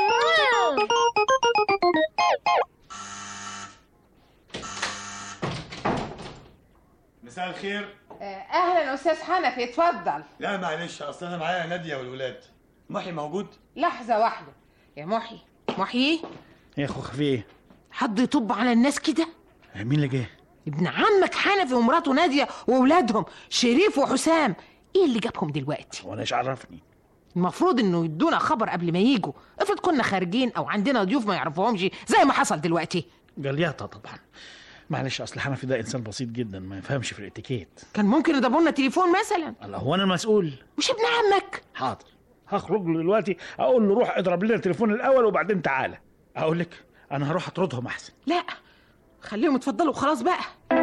مساء الخير اهلا استاذ حنفي اتفضل لا معلش اصل انا معايا ناديه والولاد محي موجود لحظه واحده يا محي محي يا اخو في ايه حد يطب على الناس كده مين اللي جه ابن عمك حنفي ومراته ناديه واولادهم شريف وحسام ايه اللي جابهم دلوقتي وانا ايش عرفني المفروض انه يدونا خبر قبل ما يجوا افرض كنا خارجين او عندنا ضيوف ما يعرفوهمش زي ما حصل دلوقتي جلياطه طبعا معلش اصل حنفي ده انسان بسيط جدا ما يفهمش في الاتيكيت كان ممكن يضربوا لنا تليفون مثلا الله هو انا المسؤول مش ابن عمك حاضر هخرج له دلوقتي اقول له روح اضرب لنا التليفون الاول وبعدين تعالى اقول لك انا هروح اطردهم احسن لا خليهم يتفضلوا وخلاص بقى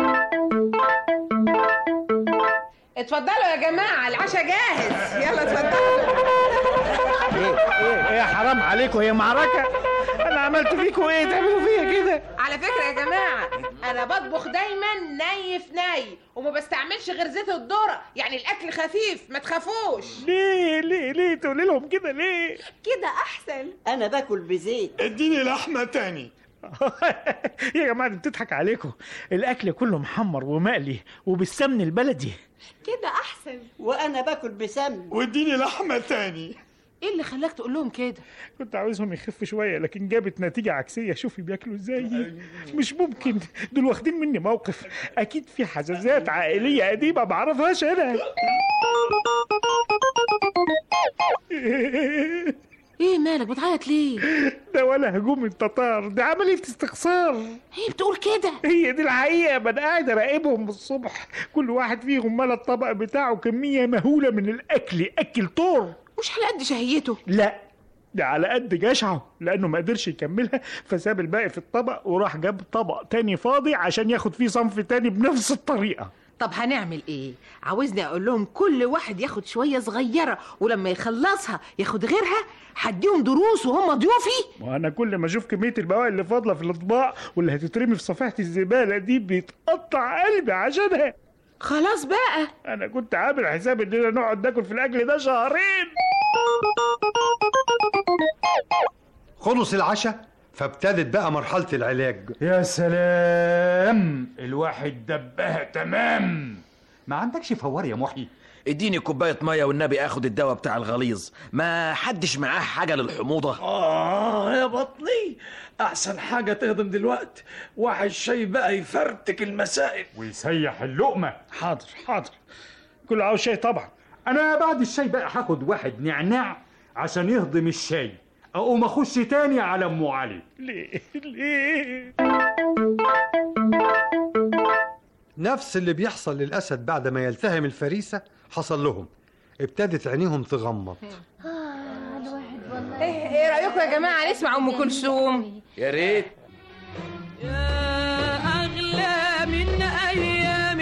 اتفضلوا يا جماعه العشاء جاهز يلا اتفضلوا ايه ايه ايه حرام عليكم هي معركه انا عملت فيكم ايه تعملوا فيا كده على فكره يا جماعه انا بطبخ دايما ني في ني وما بستعملش غير زيت الذره يعني الاكل خفيف ما تخافوش ليه ليه ليه تقولي لهم كده ليه كده احسن انا باكل بزيت اديني لحمه تاني يا جماعه دي بتضحك عليكم الاكل كله محمر ومقلي وبالسمن البلدي كده احسن وانا باكل بسمن واديني لحمه تاني ايه اللي خلاك تقول لهم كده كنت عاوزهم يخفوا شويه لكن جابت نتيجه عكسيه شوفي بياكلوا ازاي مش ممكن دول واخدين مني موقف اكيد في حزازات عائليه قديمه ما اعرفهاش انا ايه مالك بتعيط ليه ده ولا هجوم التتار ده عمليه استخسار هي بتقول كده هي دي الحقيقه ما انا قاعد اراقبهم من الصبح كل واحد فيهم ملا الطبق بتاعه كميه مهوله من الاكل اكل طور مش على قد شهيته لا ده على قد جشعه لانه ما قدرش يكملها فساب الباقي في الطبق وراح جاب طبق تاني فاضي عشان ياخد فيه صنف تاني بنفس الطريقه طب هنعمل ايه عاوزني اقول لهم كل واحد ياخد شويه صغيره ولما يخلصها ياخد غيرها هديهم دروس وهم ضيوفي وانا كل ما اشوف كميه البواقي اللي فاضله في الاطباق واللي هتترمي في صفيحه الزباله دي بيتقطع قلبي عشانها خلاص بقى انا كنت عامل حساب اننا نقعد ناكل في الاكل ده شهرين خلص العشاء فابتدت بقى مرحلة العلاج يا سلام الواحد دبها تمام ما عندكش فوار يا محي اديني كوبايه ميه والنبي اخد الدواء بتاع الغليظ ما حدش معاه حاجه للحموضه آه يا بطني أحسن حاجة تهضم دلوقت واحد شاي بقى يفرتك المسائل ويسيح اللقمة حاضر حاضر كله عاوز شاي طبعا أنا بعد الشاي بقى هاخد واحد نعناع عشان يهضم الشاي أقوم أخش تاني على أم علي ليه ليه نفس اللي بيحصل للأسد بعد ما يلتهم الفريسة حصل لهم ابتدت عينيهم تغمض ايه ايه رايكم يا جماعه نسمع ام كلثوم يا ريت أغلى من أيام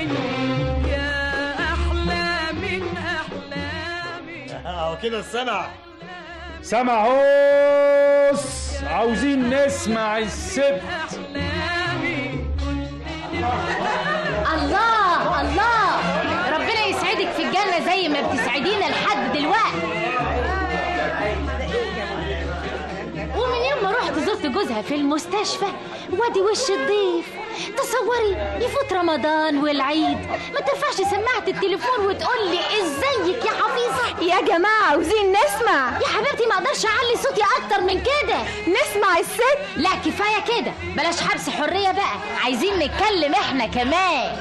يا أحلى من أحلام اه كده السمع سمعوس عاوزين نسمع الست الله الله ربنا يسعدك في الجنة زي ما بتسعدينا لحد دلوقتي ومن يوم ما رحت زرت جوزها في المستشفى وادي وش الضيف تصوري يفوت رمضان والعيد ما ترفعش سماعة التليفون وتقول لي ازيك يا حفيظة يا جماعة عاوزين نسمع يا حبيبتي ما اقدرش اعلي صوتي اكتر من كده نسمع الست لا كفاية كده بلاش حبس حرية بقى عايزين نتكلم احنا كمان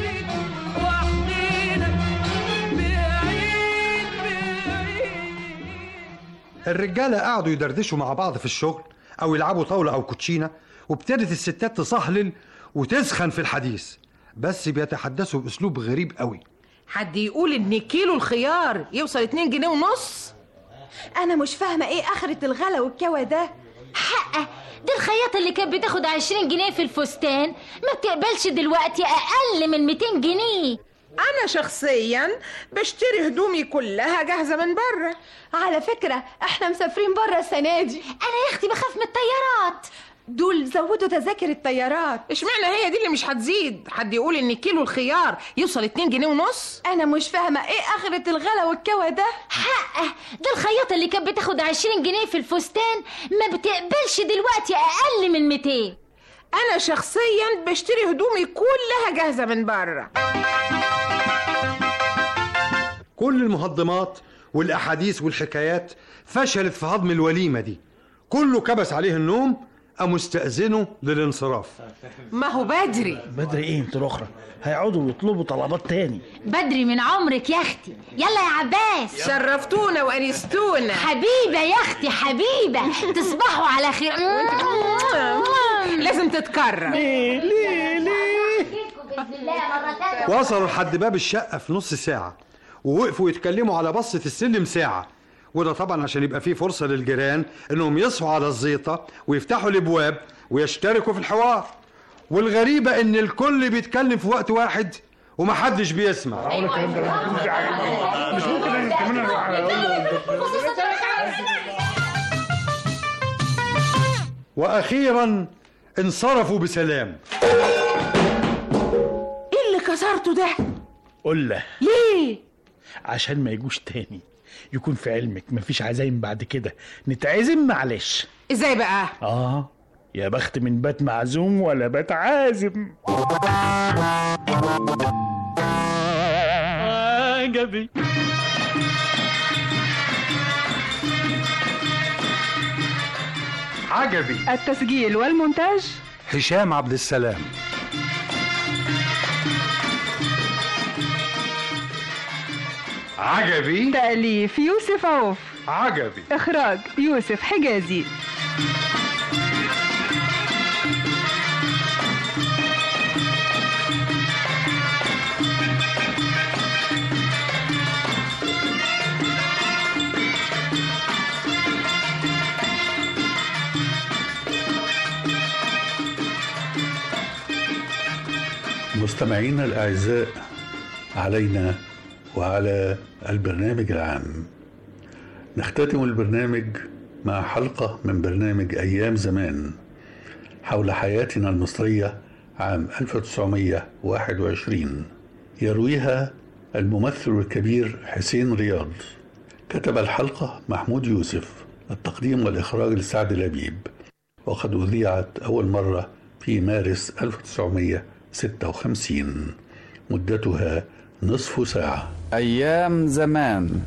الرجالة قعدوا يدردشوا مع بعض في الشغل أو يلعبوا طاولة أو كوتشينة وابتدت الستات تصهلل وتسخن في الحديث بس بيتحدثوا بأسلوب غريب قوي حد يقول ان كيلو الخيار يوصل 2 جنيه ونص انا مش فاهمه ايه اخره الغلا والكوى ده حقه دي الخياطة اللي كانت بتاخد 20 جنيه في الفستان ما بتقبلش دلوقتي اقل من 200 جنيه انا شخصيا بشتري هدومي كلها جاهزه من بره على فكره احنا مسافرين بره السنه دي انا يا اختي بخاف من الطيارات دول زودوا تذاكر الطيارات اشمعنى هي دي اللي مش هتزيد حد يقول ان كيلو الخيار يوصل 2 جنيه ونص انا مش فاهمه ايه اخره الغلا والكوى ده حقه دي الخياطة اللي كانت بتاخد 20 جنيه في الفستان ما بتقبلش دلوقتي اقل من 200 انا شخصيا بشتري هدومي كلها جاهزه من بره كل المهضمات والأحاديث والحكايات فشلت في هضم الوليمة دي كله كبس عليه النوم قاموا استأذنوا للانصراف ما هو بدري بدري ايه انت الاخرى هيقعدوا يطلبوا طلبات تاني بدري من عمرك يا اختي يلا يا عباس شرفتونا وانستونا حبيبه يا اختي حبيبه تصبحوا على خير لازم تتكرر ليه ليه ليه وصلوا لحد باب الشقة في نص ساعة ووقفوا يتكلموا على بصة السلم ساعة وده طبعا عشان يبقى فيه فرصة للجيران انهم يصحوا على الزيطة ويفتحوا الابواب ويشتركوا في الحوار والغريبة ان الكل بيتكلم في وقت واحد ومحدش بيسمع مش ممكن انا كمان اروح اقول له واخيرا انصرفوا بسلام ايه اللي كسرته ده قله ليه عشان ما يجوش تاني يكون في علمك مفيش عزايم بعد كده نتعزم معلش ازاي بقى اه يا بخت من بات معزوم ولا بات عازم عجبي عجبي التسجيل والمونتاج هشام عبد السلام عجبي تأليف يوسف عوف عجبي إخراج يوسف حجازي مستمعينا الأعزاء علينا وعلى البرنامج العام نختتم البرنامج مع حلقة من برنامج أيام زمان حول حياتنا المصرية عام 1921 يرويها الممثل الكبير حسين رياض كتب الحلقة محمود يوسف التقديم والإخراج لسعد لبيب وقد أذيعت أول مرة في مارس 1956 مدتها نصف ساعة أيام زمان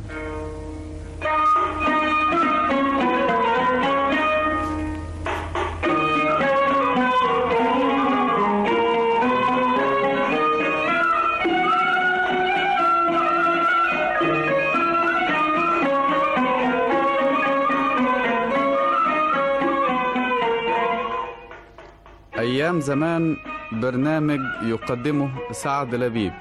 أيام زمان برنامج يقدمه سعد لبيب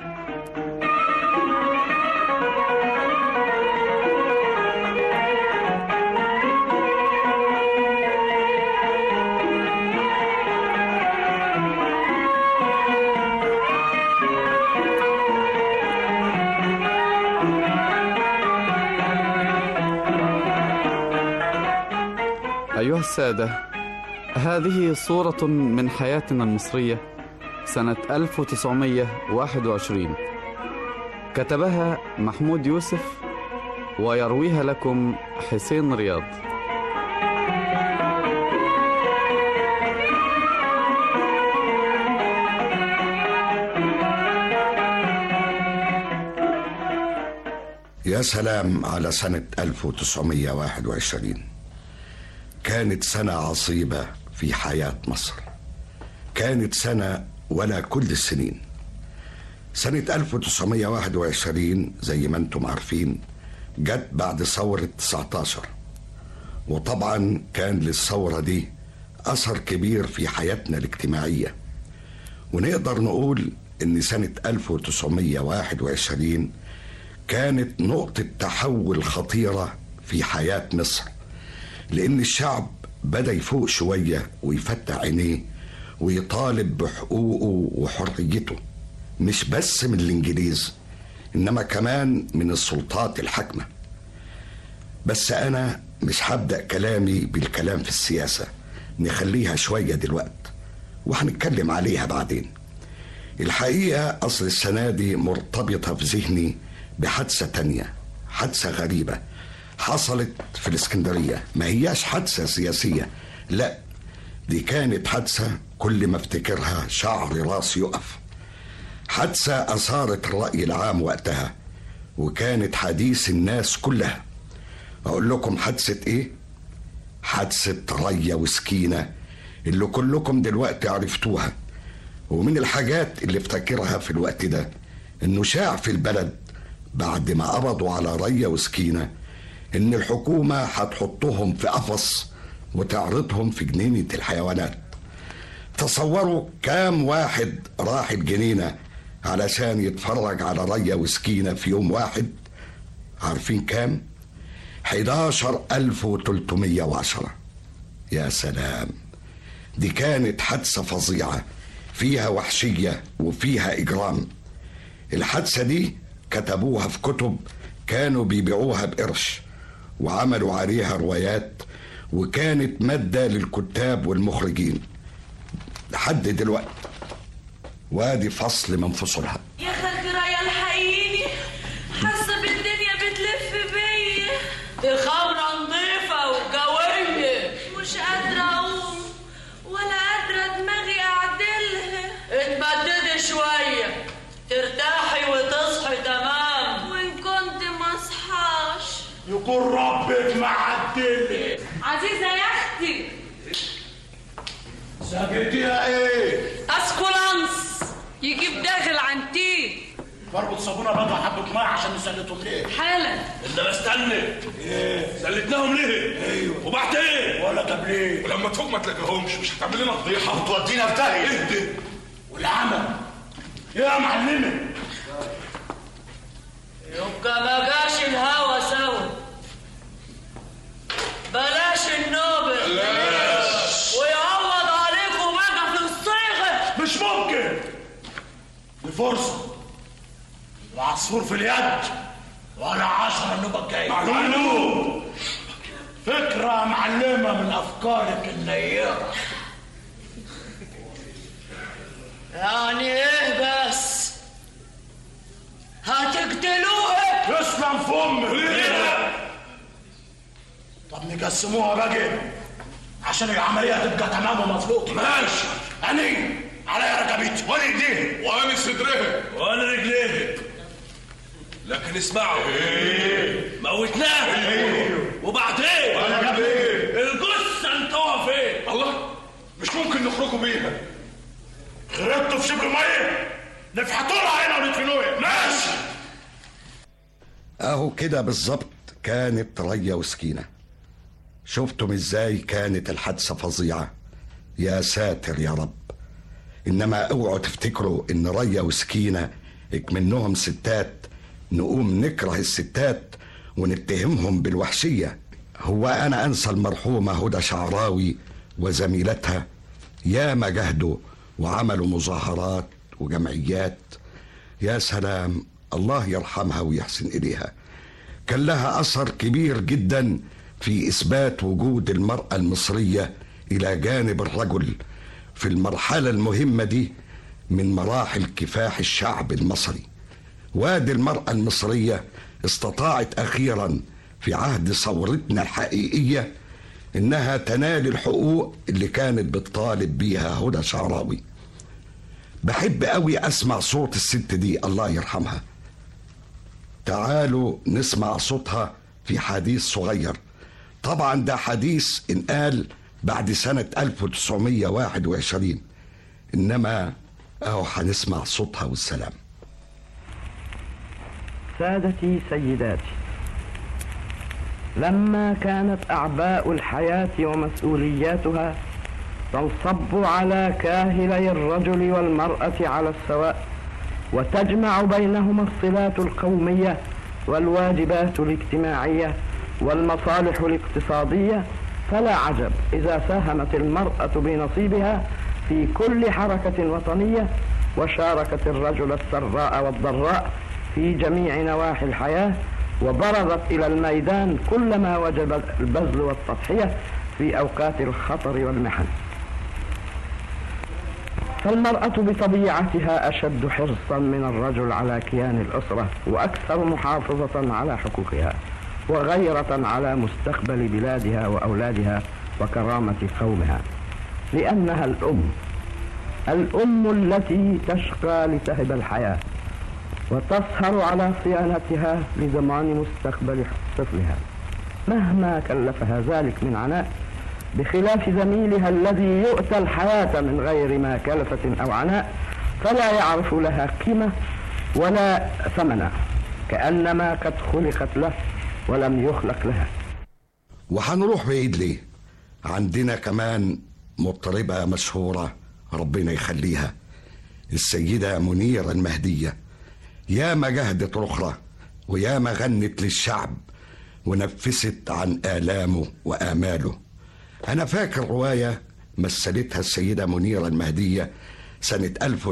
أيها السادة هذه صورة من حياتنا المصرية سنة 1921 كتبها محمود يوسف ويرويها لكم حسين رياض يا سلام على سنة 1921 كانت سنة عصيبة في حياة مصر كانت سنة ولا كل السنين سنة 1921 زي ما انتم عارفين جت بعد ثورة 19 وطبعا كان للثورة دي أثر كبير في حياتنا الاجتماعية ونقدر نقول إن سنة 1921 كانت نقطة تحول خطيرة في حياة مصر لأن الشعب بدأ يفوق شوية ويفتح عينيه ويطالب بحقوقه وحريته مش بس من الإنجليز إنما كمان من السلطات الحاكمة بس أنا مش هبدأ كلامي بالكلام في السياسة نخليها شوية دلوقت وهنتكلم عليها بعدين الحقيقة أصل السنة دي مرتبطة في ذهني بحادثة تانية حادثة غريبة حصلت في الإسكندرية ما هياش حادثة سياسية لا دي كانت حادثة كل ما افتكرها شعر راسي يقف حادثة أثارت الرأي العام وقتها وكانت حديث الناس كلها أقول لكم حادثة إيه؟ حادثة ريا وسكينة اللي كلكم دلوقتي عرفتوها ومن الحاجات اللي افتكرها في الوقت ده انه شاع في البلد بعد ما قبضوا على ريا وسكينة ان الحكومة هتحطهم في قفص وتعرضهم في جنينة الحيوانات تصوروا كام واحد راح الجنينة علشان يتفرج على ريا وسكينة في يوم واحد عارفين كام 11310 يا سلام دي كانت حادثة فظيعة فيها وحشية وفيها إجرام الحادثة دي كتبوها في كتب كانوا بيبيعوها بقرش وعملوا عليها روايات وكانت مادة للكتاب والمخرجين لحد دلوقتي وادي فصل من فصولها يا خالتي رايا الحقيني حاسه بالدنيا بتلف بيا دي خمره نظيفه وقويه مش قادره اقوم ولا قادره دماغي اعدلها اتمددي شويه ترتاحي وتصحي تمام وان كنت ما اصحاش يكون ربك معدلك عزيزه يا اختي سجدتيها ايه؟ اسكولانس يجيب داخل عن تيت بربط صابونه بقى حبه ميه عشان نسلتهم ليه؟ حالا الا بستنى ايه؟ سلتناهم ليه؟ ايوه وبعدين؟ ولا طب ليه؟ ولما تفوق ما تلاقيهمش مش هتعمل لنا فضيحه وتودينا في داهيه اهدى والعمل يا معلمه يبقى ما جاش الهوا سوا بلاش النوبل بلاش. ويعوض عليكم بقى في الصيغه مش ممكن دي فرصه وعصفور في اليد ولا عشرة النوبة الجاية معلوم فكرة معلمة من أفكارك النيرة يعني ايه بس هتقتلوها يسلم فمك طب نقسموها بقى عشان العملية تبقى تمام ومظبوطة ماشي أني عليا رقبتي وأنا إيديها وأنا صدرها وأنا رجليها لكن اسمعوا موتناها وبعدين ولا جاب ايه؟ الجثه انتوها فين الله مش ممكن نخرجوا بيها خربتوا في شبر ميه نفحتوا لها هنا وندفنوها ماشي اهو كده بالظبط كانت ريا وسكينة شفتم ازاي كانت الحادثة فظيعة يا ساتر يا رب انما اوعوا تفتكروا ان ريا وسكينة اكمنهم ستات نقوم نكره الستات ونتهمهم بالوحشية هو انا انسى المرحومة هدى شعراوي وزميلتها ياما جهدوا وعملوا مظاهرات وجمعيات يا سلام الله يرحمها ويحسن إليها كان لها أثر كبير جدا في إثبات وجود المرأة المصرية إلى جانب الرجل في المرحلة المهمة دي من مراحل كفاح الشعب المصري وادي المرأة المصرية استطاعت أخيرا في عهد ثورتنا الحقيقية إنها تنال الحقوق اللي كانت بتطالب بيها هدى شعراوي بحب قوي أسمع صوت الست دي الله يرحمها تعالوا نسمع صوتها في حديث صغير طبعا ده حديث انقال بعد سنة 1921 إنما أهو هنسمع صوتها والسلام سادتي سيداتي لما كانت أعباء الحياة ومسؤولياتها تنصب على كاهلي الرجل والمرأة على السواء وتجمع بينهما الصلات القومية والواجبات الاجتماعية والمصالح الاقتصادية فلا عجب إذا ساهمت المرأة بنصيبها في كل حركة وطنية وشاركت الرجل السراء والضراء في جميع نواحي الحياة وبرزت إلى الميدان كلما وجب البذل والتضحية في أوقات الخطر والمحن فالمرأة بطبيعتها أشد حرصا من الرجل على كيان الأسرة وأكثر محافظة على حقوقها وغيرة على مستقبل بلادها وأولادها وكرامة قومها لأنها الأم الأم التي تشقى لتهب الحياة وتسهر على صيانتها لضمان مستقبل طفلها مهما كلفها ذلك من عناء بخلاف زميلها الذي يؤتى الحياة من غير ما كلفة أو عناء فلا يعرف لها قيمة ولا ثمنا كأنما قد خلقت له ولم يخلق لها وهنروح بعيد ليه عندنا كمان مطربة مشهورة ربنا يخليها السيدة منيرة المهدية ياما جهدت رخرة وياما غنت للشعب ونفست عن آلامه وآماله أنا فاكر رواية مثلتها السيدة منيرة المهدية سنة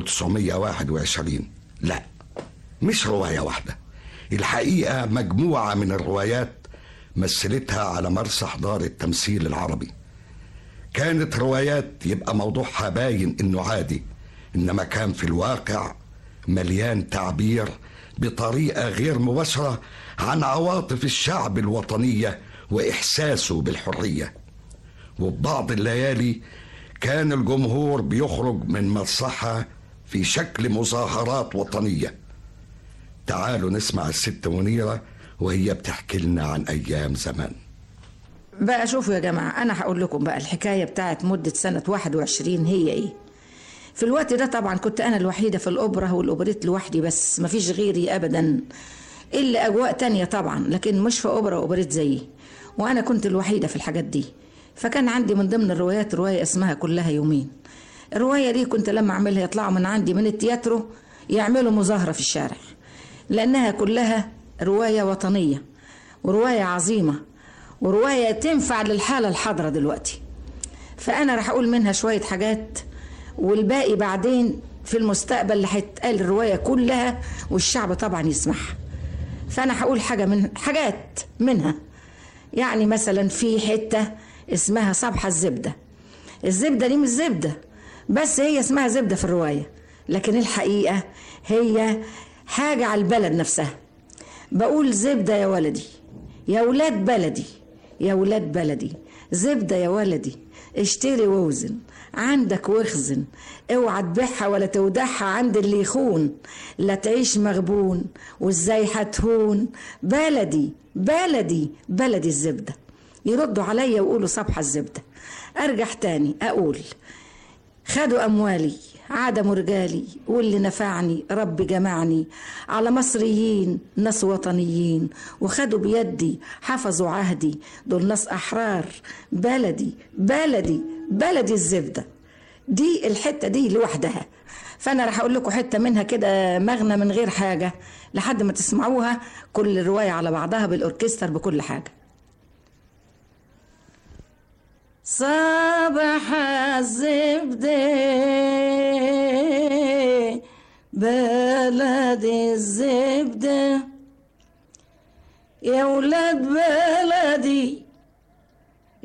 1921 لا مش رواية واحدة الحقيقة مجموعة من الروايات مثلتها على مرسح دار التمثيل العربي كانت روايات يبقى موضوعها باين انه عادي انما كان في الواقع مليان تعبير بطريقة غير مباشرة عن عواطف الشعب الوطنية وإحساسه بالحرية وبعض الليالي كان الجمهور بيخرج من مسرحها في شكل مظاهرات وطنية تعالوا نسمع الست منيرة وهي بتحكي لنا عن أيام زمان بقى شوفوا يا جماعة أنا هقول لكم بقى الحكاية بتاعت مدة سنة 21 هي إيه في الوقت ده طبعا كنت أنا الوحيدة في الأوبرا والأوبريت لوحدي بس مفيش غيري أبدا إلا أجواء تانية طبعا لكن مش في أوبرا وأوبريت زيي وأنا كنت الوحيدة في الحاجات دي فكان عندي من ضمن الروايات رواية اسمها كلها يومين الرواية دي كنت لما أعملها يطلعوا من عندي من التياترو يعملوا مظاهرة في الشارع لأنها كلها رواية وطنية ورواية عظيمة ورواية تنفع للحالة الحاضرة دلوقتي فأنا راح أقول منها شوية حاجات والباقي بعدين في المستقبل اللي هيتقال الرواية كلها والشعب طبعا يسمعها فأنا هقول حاجة من حاجات منها يعني مثلا في حتة اسمها صبحة الزبدة الزبدة دي مش زبدة بس هي اسمها زبدة في الرواية لكن الحقيقة هي حاجة على البلد نفسها بقول زبدة يا ولدي يا ولاد بلدي يا ولاد بلدي زبدة يا ولدي اشتري ووزن عندك واخزن اوعى تبيعها ولا تودعها عند اللي يخون لا تعيش مغبون وازاي هتهون بلدي بلدي بلدي الزبدة يردوا عليا ويقولوا صبحة الزبدة ارجع تاني اقول خدوا اموالي عدموا رجالي واللي نفعني رب جمعني على مصريين ناس وطنيين وخدوا بيدي حفظوا عهدي دول ناس أحرار بلدي بلدي بلدي الزبدة دي الحتة دي لوحدها فأنا راح أقول لكم حتة منها كده مغنى من غير حاجة لحد ما تسمعوها كل الرواية على بعضها بالأوركستر بكل حاجة صباح الزبدة بلد الزبدة يا ولاد بلدي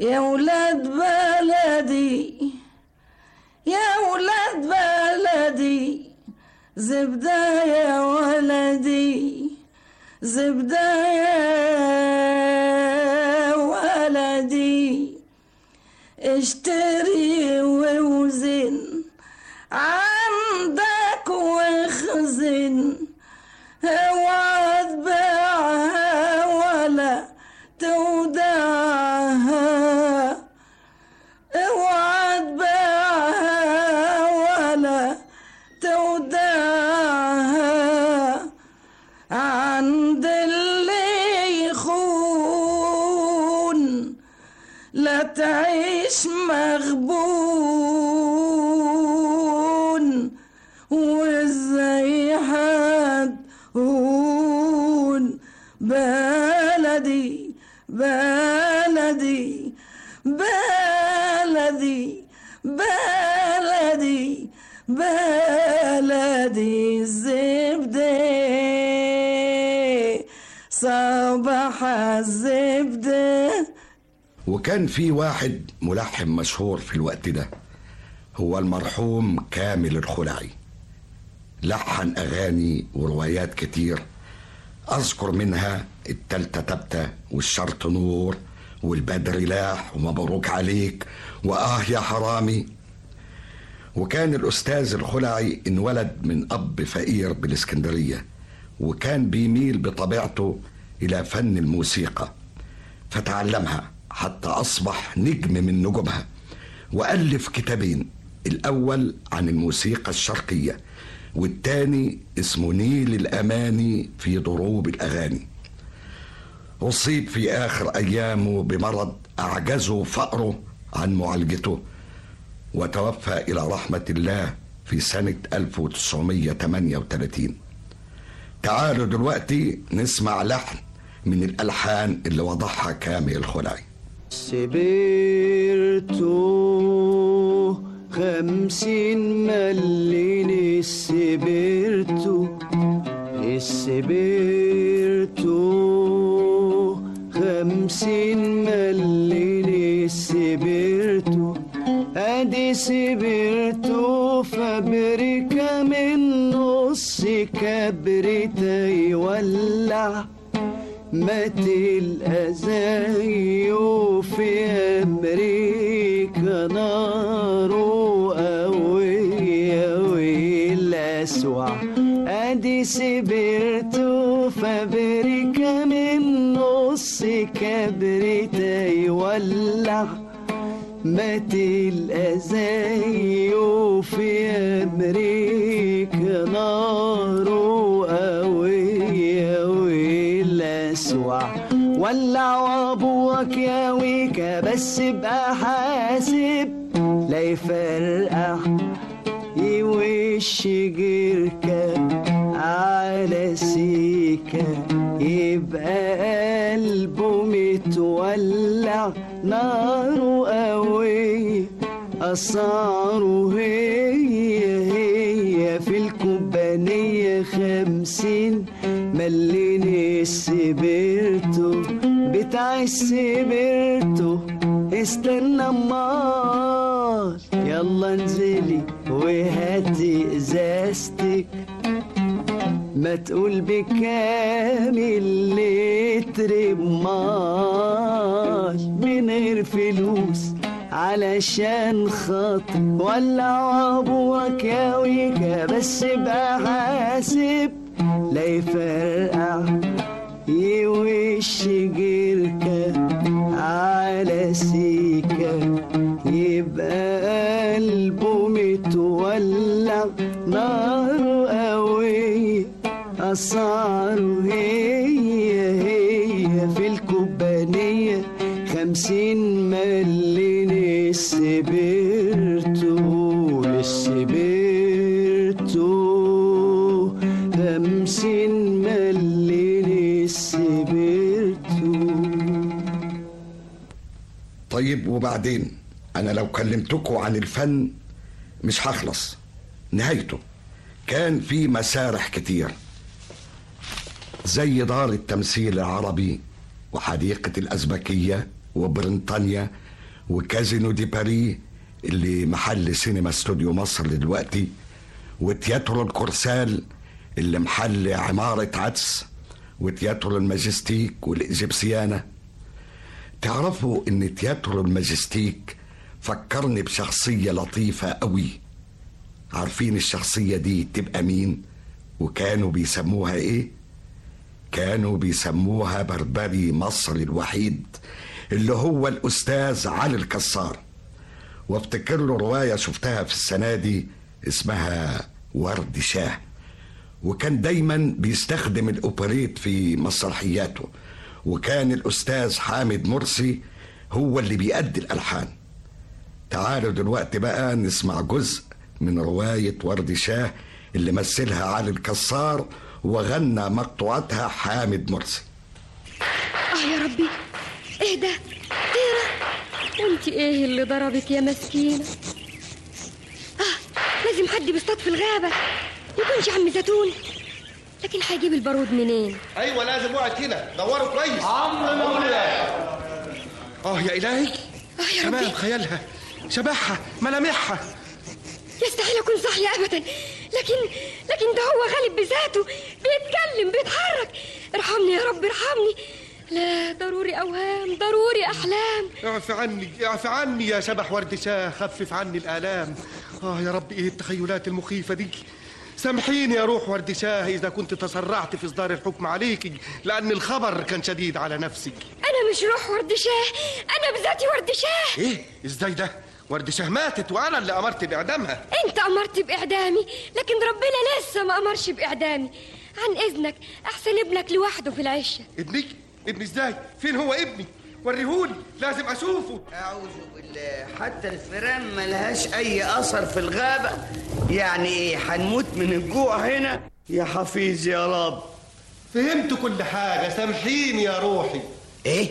يا ولاد بلدي يا ولاد بلدي زبدة يا ولدي زبدة يا ولدي اشتري ووزن عندك واخزن اوعى تبيعها ولا تودعها اوعى تبيعها ولا تودعها عند اللي يخون لا تعيش مغبون وازاي هتهون بلدي بلدي بلدي بلدي بلدي الزبدة صباح الزبدة وكان في واحد ملحن مشهور في الوقت ده هو المرحوم كامل الخلعي لحن أغاني وروايات كتير أذكر منها التالتة تبتة والشرط نور والبدر لاح ومبروك عليك وآه يا حرامي وكان الأستاذ الخلعي انولد من أب فقير بالإسكندرية وكان بيميل بطبيعته إلى فن الموسيقى فتعلمها حتى أصبح نجم من نجومها وألف كتابين الأول عن الموسيقى الشرقية والتاني اسمه نيل الأماني في ضروب الأغاني أصيب في آخر أيامه بمرض أعجزه فقره عن معالجته وتوفى إلى رحمة الله في سنة 1938 تعالوا دلوقتي نسمع لحن من الألحان اللي وضعها كامل الخلعي سبرتو خمسين ملين السبرتو السبرتو خمسين ملين السبرتو ادي سبرتو فابريكا من نص كبريتا يولع مات الأزايو في أمريكا نار قوية والأسوع أدي سبرتو فابريكا من نص كبريتا يولع مات الأزايو في أمريكا نار قوية والأسوع ولع أبوك يا ويكا بس بقى حاسب لا يفرقع يوش جركة على سيكة يبقى قلبه متولع ناره قوية أسعاره هي هي في الكوبانية خمسين ملين السبرتو بتاع السبرتو استنى امال يلا انزلي وهاتي ازازتك ما تقول بكام اللتر بمال من غير فلوس علشان خاطر ولع ابوك يا ويكا بس بقى حاسب لا يفرقع يوش جركة على سيكة يبقى قلبه متولع نار قوية أسعاره هي هي في الكوبانية خمسين ملين السبرتو السبرتو خمسين ملين السبرتو طيب وبعدين أنا لو كلمتكم عن الفن مش هخلص نهايته كان في مسارح كتير زي دار التمثيل العربي وحديقة الأزبكية وبريطانيا وكازينو دي باري اللي محل سينما استوديو مصر دلوقتي وتياترو الكورسال اللي محل عمارة عدس وتياترو الماجستيك والإجبسيانة تعرفوا إن تياترو الماجستيك فكرني بشخصية لطيفة قوي عارفين الشخصية دي تبقى مين وكانوا بيسموها ايه كانوا بيسموها بربري مصر الوحيد اللي هو الأستاذ علي الكسار وافتكر له رواية شفتها في السنة دي اسمها ورد شاه وكان دايما بيستخدم الأوبريت في مسرحياته وكان الأستاذ حامد مرسي هو اللي بيأدي الألحان تعالوا دلوقتي بقى نسمع جزء من رواية ورد شاه اللي مثلها علي الكسار وغنى مقطوعتها حامد مرسي اه يا ربي ايه ده طيرة وانت ايه اللي ضربك يا مسكينة اه لازم حد بيصطاد في الغابة يكونش عم زيتون لكن هيجيب البارود منين ايوه لازم اقعد هنا دوروا كويس عمرو مولاي. اه يا الهي اه يا تمام ربي خيالها شبحها ملامحها يستحيل اكون صاحية ابدا لكن لكن ده هو غالب بذاته بيتكلم بيتحرك ارحمني يا رب ارحمني لا ضروري اوهام ضروري احلام اعف عني اعف عني يا شبح ورد شاه خفف عني الآلام آه يا رب إيه التخيلات المخيفة دي سامحيني يا روح ورد شاه إذا كنت تسرعت في إصدار الحكم عليك لأن الخبر كان شديد على نفسك انا مش روح ورد شاه انا بذاتي ورد شاه إيه إزاي ده ورد شاه ماتت وأنا اللي أمرت بإعدامها انت امرت باعدامي لكن ربنا لسه ما امرش باعدامي عن اذنك احسن ابنك لوحده في العشه ابني ابني إزاي فين هو ابني وريهولي لازم أشوفه أعوذ بالله حتى الفيران ملهاش أي أثر في الغابة يعني إيه هنموت من الجوع هنا يا حفيظ يا رب فهمت كل حاجة سامحيني يا روحي إيه؟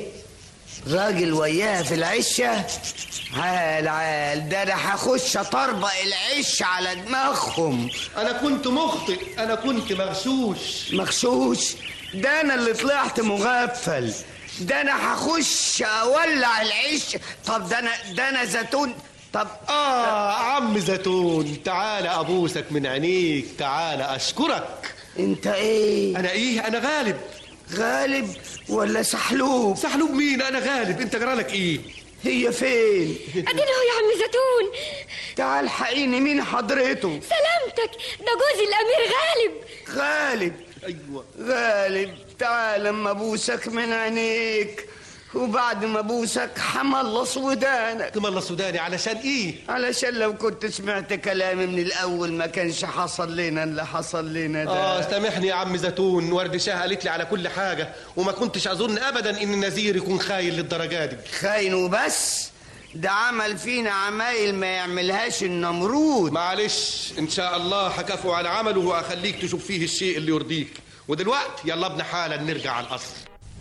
راجل وياها في العشة عال عال ده أنا هخش أطربق العش على دماغهم أنا كنت مخطئ أنا كنت مغشوش مغشوش ده أنا اللي طلعت مغفل ده أنا هخش أولع العش طب ده أنا ده أنا زيتون طب آه عم زيتون تعال أبوسك من عينيك تعال أشكرك أنت إيه؟ أنا إيه؟ أنا غالب غالب ولا سحلوب؟ سحلوب مين؟ أنا غالب أنت جرالك إيه؟ هي فين؟ ادينا هو يا عم زيتون تعال حقيني مين حضرته؟ سلامتك ده جوزي الامير غالب غالب ايوه غالب تعال اما ابوسك من عينيك وبعد ما ابوسك حملص ودانك تملص وداني علشان ايه علشان لو كنت سمعت كلامي من الاول ما كانش حصل لنا اللي حصل لنا ده اه سامحني يا عم زيتون ورد شاه قالت لي على كل حاجه وما كنتش اظن ابدا ان النذير يكون خاين للدرجه دي خاين وبس ده عمل فينا عمايل ما يعملهاش النمرود معلش ان شاء الله هكافئه على عمله واخليك تشوف فيه الشيء اللي يرضيك ودلوقتي يلا ابن حالا نرجع على الاصل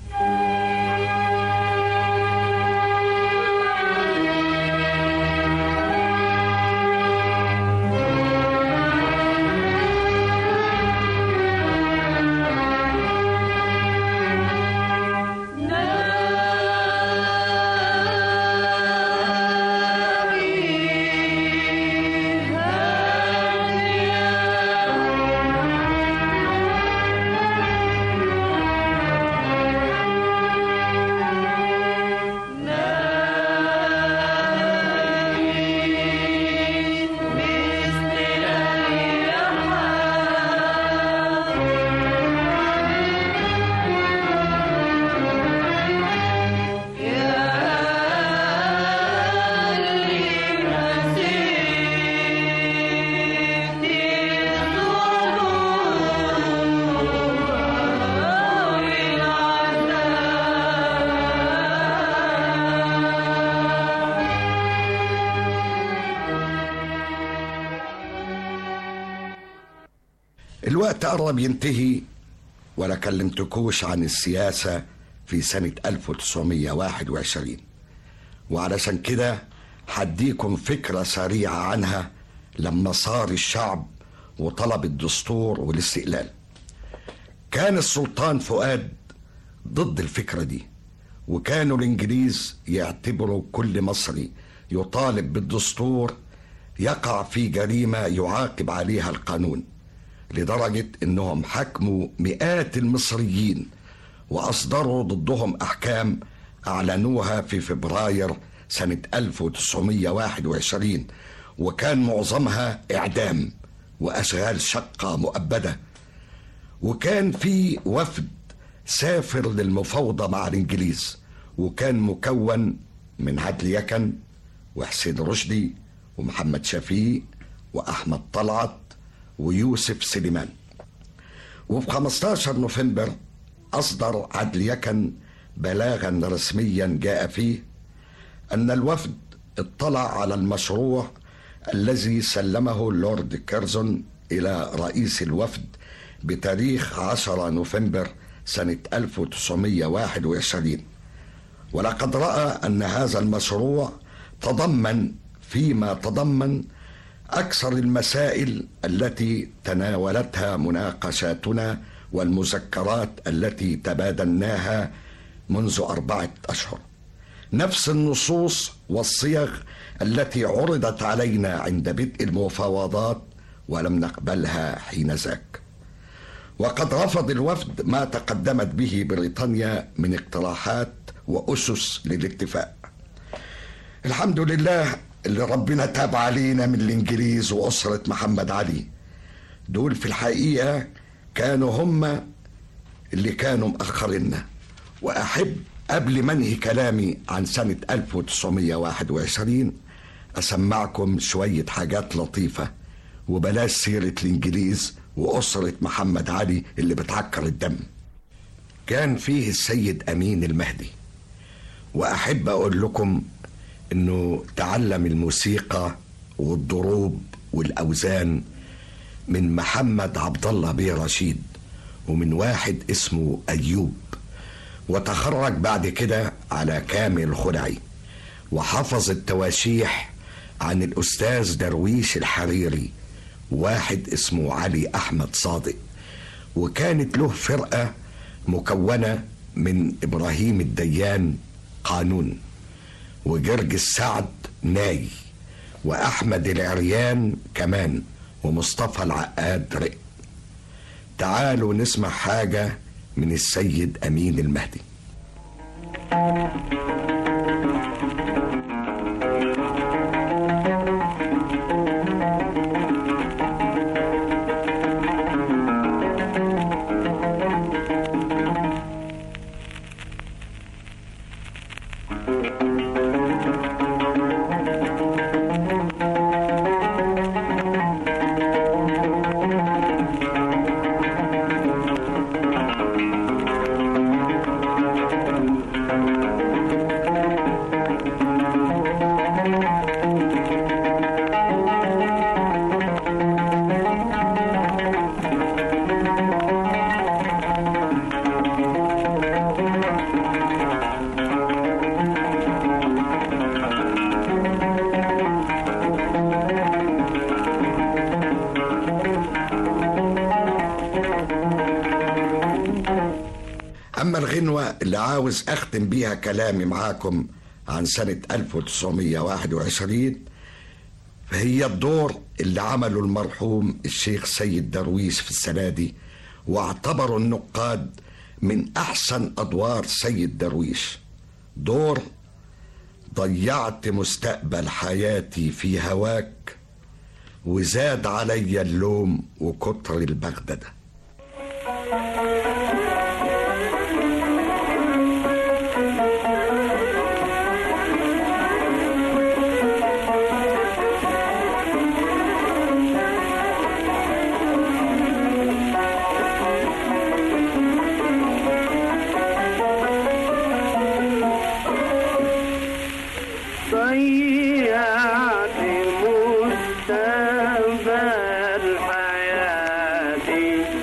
الوقت قرب ينتهي ولا كلمتكوش عن السياسة في سنة 1921 وعلشان كده هديكم فكرة سريعة عنها لما صار الشعب وطلب الدستور والاستقلال كان السلطان فؤاد ضد الفكرة دي وكانوا الإنجليز يعتبروا كل مصري يطالب بالدستور يقع في جريمة يعاقب عليها القانون لدرجة أنهم حكموا مئات المصريين وأصدروا ضدهم أحكام أعلنوها في فبراير سنة 1921 وكان معظمها إعدام وأشغال شقة مؤبدة وكان في وفد سافر للمفاوضة مع الإنجليز وكان مكون من عدلي يكن وحسين رشدي ومحمد شفيق وأحمد طلعت ويوسف سليمان وفي 15 نوفمبر أصدر عدل يكن بلاغا رسميا جاء فيه أن الوفد اطلع على المشروع الذي سلمه لورد كيرزون إلى رئيس الوفد بتاريخ 10 نوفمبر سنة 1921 ولقد رأى أن هذا المشروع تضمن فيما تضمن أكثر المسائل التي تناولتها مناقشاتنا والمذكرات التي تبادلناها منذ أربعة أشهر نفس النصوص والصيغ التي عرضت علينا عند بدء المفاوضات ولم نقبلها حين ذاك وقد رفض الوفد ما تقدمت به بريطانيا من اقتراحات وأسس للاتفاق الحمد لله اللي ربنا تاب علينا من الإنجليز وأسرة محمد علي دول في الحقيقة كانوا هم اللي كانوا مأخريننا وأحب قبل ما انهي كلامي عن سنة 1921 أسمعكم شوية حاجات لطيفة وبلاش سيرة الإنجليز وأسرة محمد علي اللي بتعكر الدم كان فيه السيد أمين المهدي وأحب أقول لكم إنه تعلم الموسيقى والضروب والأوزان من محمد عبد الله بيه رشيد ومن واحد اسمه أيوب وتخرج بعد كده على كامل الخلعي وحفظ التواشيح عن الأستاذ درويش الحريري واحد اسمه علي أحمد صادق وكانت له فرقة مكونة من إبراهيم الديان قانون وجرجس سعد ناي وأحمد العريان كمان ومصطفى العقاد رق تعالوا نسمع حاجة من السيد أمين المهدي أما الغنوة اللي عاوز أختم بيها كلامي معاكم عن سنة 1921 فهي الدور اللي عمله المرحوم الشيخ سيد درويش في السنة دي واعتبروا النقاد من أحسن أدوار سيد درويش دور ضيعت مستقبل حياتي في هواك وزاد علي اللوم وكتر البغدده ضيعت مستقبل حياتي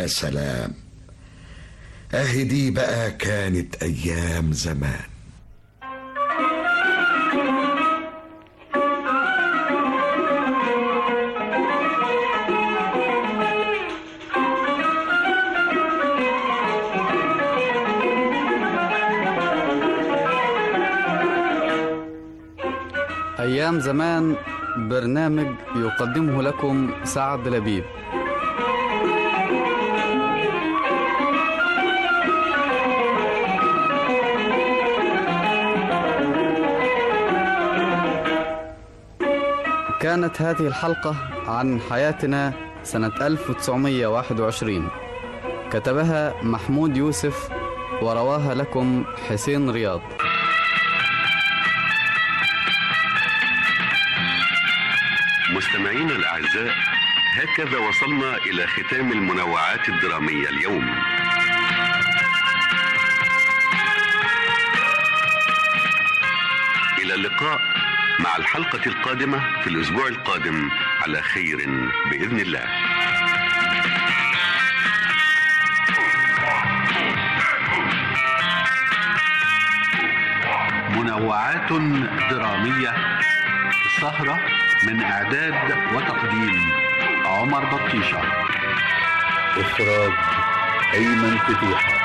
يا سلام اهي دي بقى كانت ايام زمان أيام زمان برنامج يقدمه لكم سعد لبيب كانت هذه الحلقة عن حياتنا سنة 1921 كتبها محمود يوسف ورواها لكم حسين رياض مستمعينا الأعزاء هكذا وصلنا إلى ختام المنوعات الدرامية اليوم إلى اللقاء مع الحلقة القادمة في الأسبوع القادم على خير بإذن الله منوعات درامية السهرة من إعداد وتقديم عمر بطيشة إخراج أيمن فتيحة